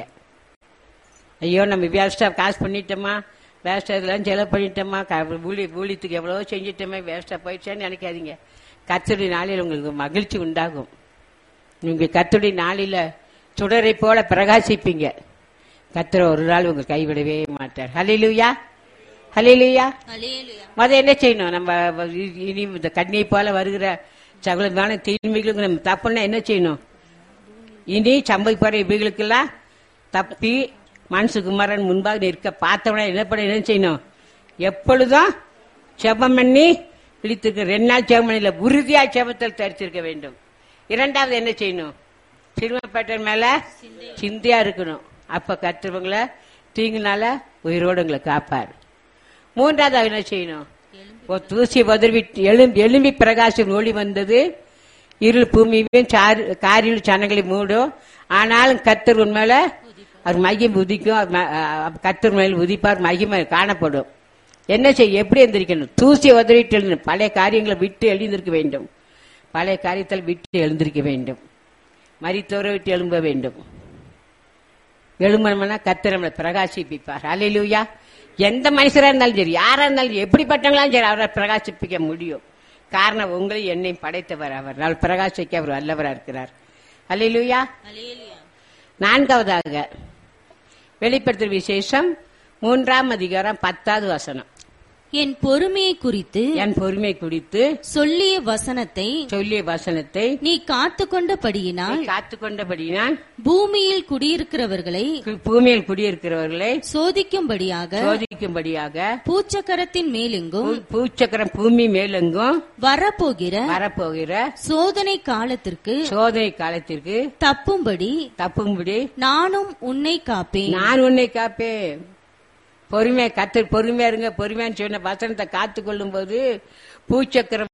ஐயோ நம்ம வேஸ்டா காசு பண்ணிட்டோமா வேஸ்டா இதெல்லாம் செலவு பண்ணிட்டோமா க- ஊழி ஊழியத்துக்கு எவ்வளவோ செஞ்சிட்டோமே வேஸ்டா போயிடுச்சான்னு நினைக்காதீங்க கத்துடைய நாளில் உங்களுக்கு மகிழ்ச்சி உண்டாகும் நீங்க கத்துடைய நாளில சுடரை போல பிரகாசிப்பீங்க கத்திர ஒரு நாள் உங்க கைவிடவே மாட்டார் ஹலிலுயா ஹலிலுயா மொத என்ன செய்யணும் நம்ம இ- இனி இந்த கண்ணியை போல வருகிற சகலமான தீமைகளுக்கு நம்ம தப்புன்னா என்ன செய்யணும் இனி சம்பவிப்பார இவைகளுக்கெல்லாம் தப்பி மனசுகுமாரன் முன்பாக நிற்க பார்த்தவன என்ன பண்ண என்ன செய்யணும் எப்பொழுதும் செபம் பண்ணி பிடித்திருக்க ரெண்டு நாள் செபம் பண்ணல உறுதியா செபத்தில் தரிச்சிருக்க வேண்டும் இரண்டாவது என்ன செய்யணும் சிறுமப்பேட்டர் மேல சிந்தையா இருக்கணும் அப்ப கத்துறவங்கள தீங்குனால உயிரோடு உங்களை காப்பார் மூன்றாவது அவர் என்ன செய்யணும் ஒரு தூசி பதறி எழும்பி எழும்பி பிரகாசம் ஒளி வந்தது இருள் பூமியும் காரில் சனங்களை மூடும் ஆனாலும் கத்தர் உண்மையில அவர் மகிமை உதிக்கும் அவர் ம- அஹ் கத்தர் மேல் உதிப்பார் மகிமை காணப்படும் என்ன செய்ய எப்படி எந்திரிக்கணும் தூசியை உதறிட்டு எழுந்தணும் பழைய காரியங்களை விட்டு எழுந்திருக்க வேண்டும் பழைய காரியத்தில் விட்டு எழுந்திருக்க வேண்டும் மரித்தோரை விட்டு எழும்ப வேண்டும் எழுமனா கத்தர் நம்மளை பிரகாசிப்பிப்பார் அலையிலுயா எந்த மனுஷரா இருந்தாலும் சரி யாரா இருந்தாலும் சரி, எப்படிப்பட்டவங்களாலும் சரி அவரை பிரகாசிப்பிக்க முடியும் காரணம் உங்களை என்னையும் படைத்தவர் அவர் நான் பிரகாசிக்க அவர் வல்லவரா இருக்கிறார் அலையிலுயா நான்காவதாக வெளிப்படுத்தல் விசேஷம் மூன்றாம் அதிகாரம் பத்தாவது வசனம் என் பொறுமையை குறித்து என் பொறுமை குறித்து சொல்லிய வசனத்தை சொல்லிய வசனத்தை நீ காத்து கொண்டபடியினால் காத்து கொண்டபடியினால் பூமியில் குடியிருக்கிறவர்களை பூமியில் குடியிருக்கிறவர்களை சோதிக்கும்படியாக சோதிக்கும்படியாக பூச்சக்கரத்தின் மேலெங்கும் பூ- பூச்சக்கரம் பூமி மேலெங்கும் வரப்போகிற வரப்போகிற சோதனை காலத்திற்கு சோதனை காலத்திற்கு தப்பும்படி தப்பும்படி நானும் உன்னை காப்பேன் நான் உன்னை காப்பேன் பொறுமை கத்து பொறுமையா இருங்க பொறுமையான்னு சொன்ன வசனத்தை காத்து கொள்ளும் போது பூச்சக்கரம்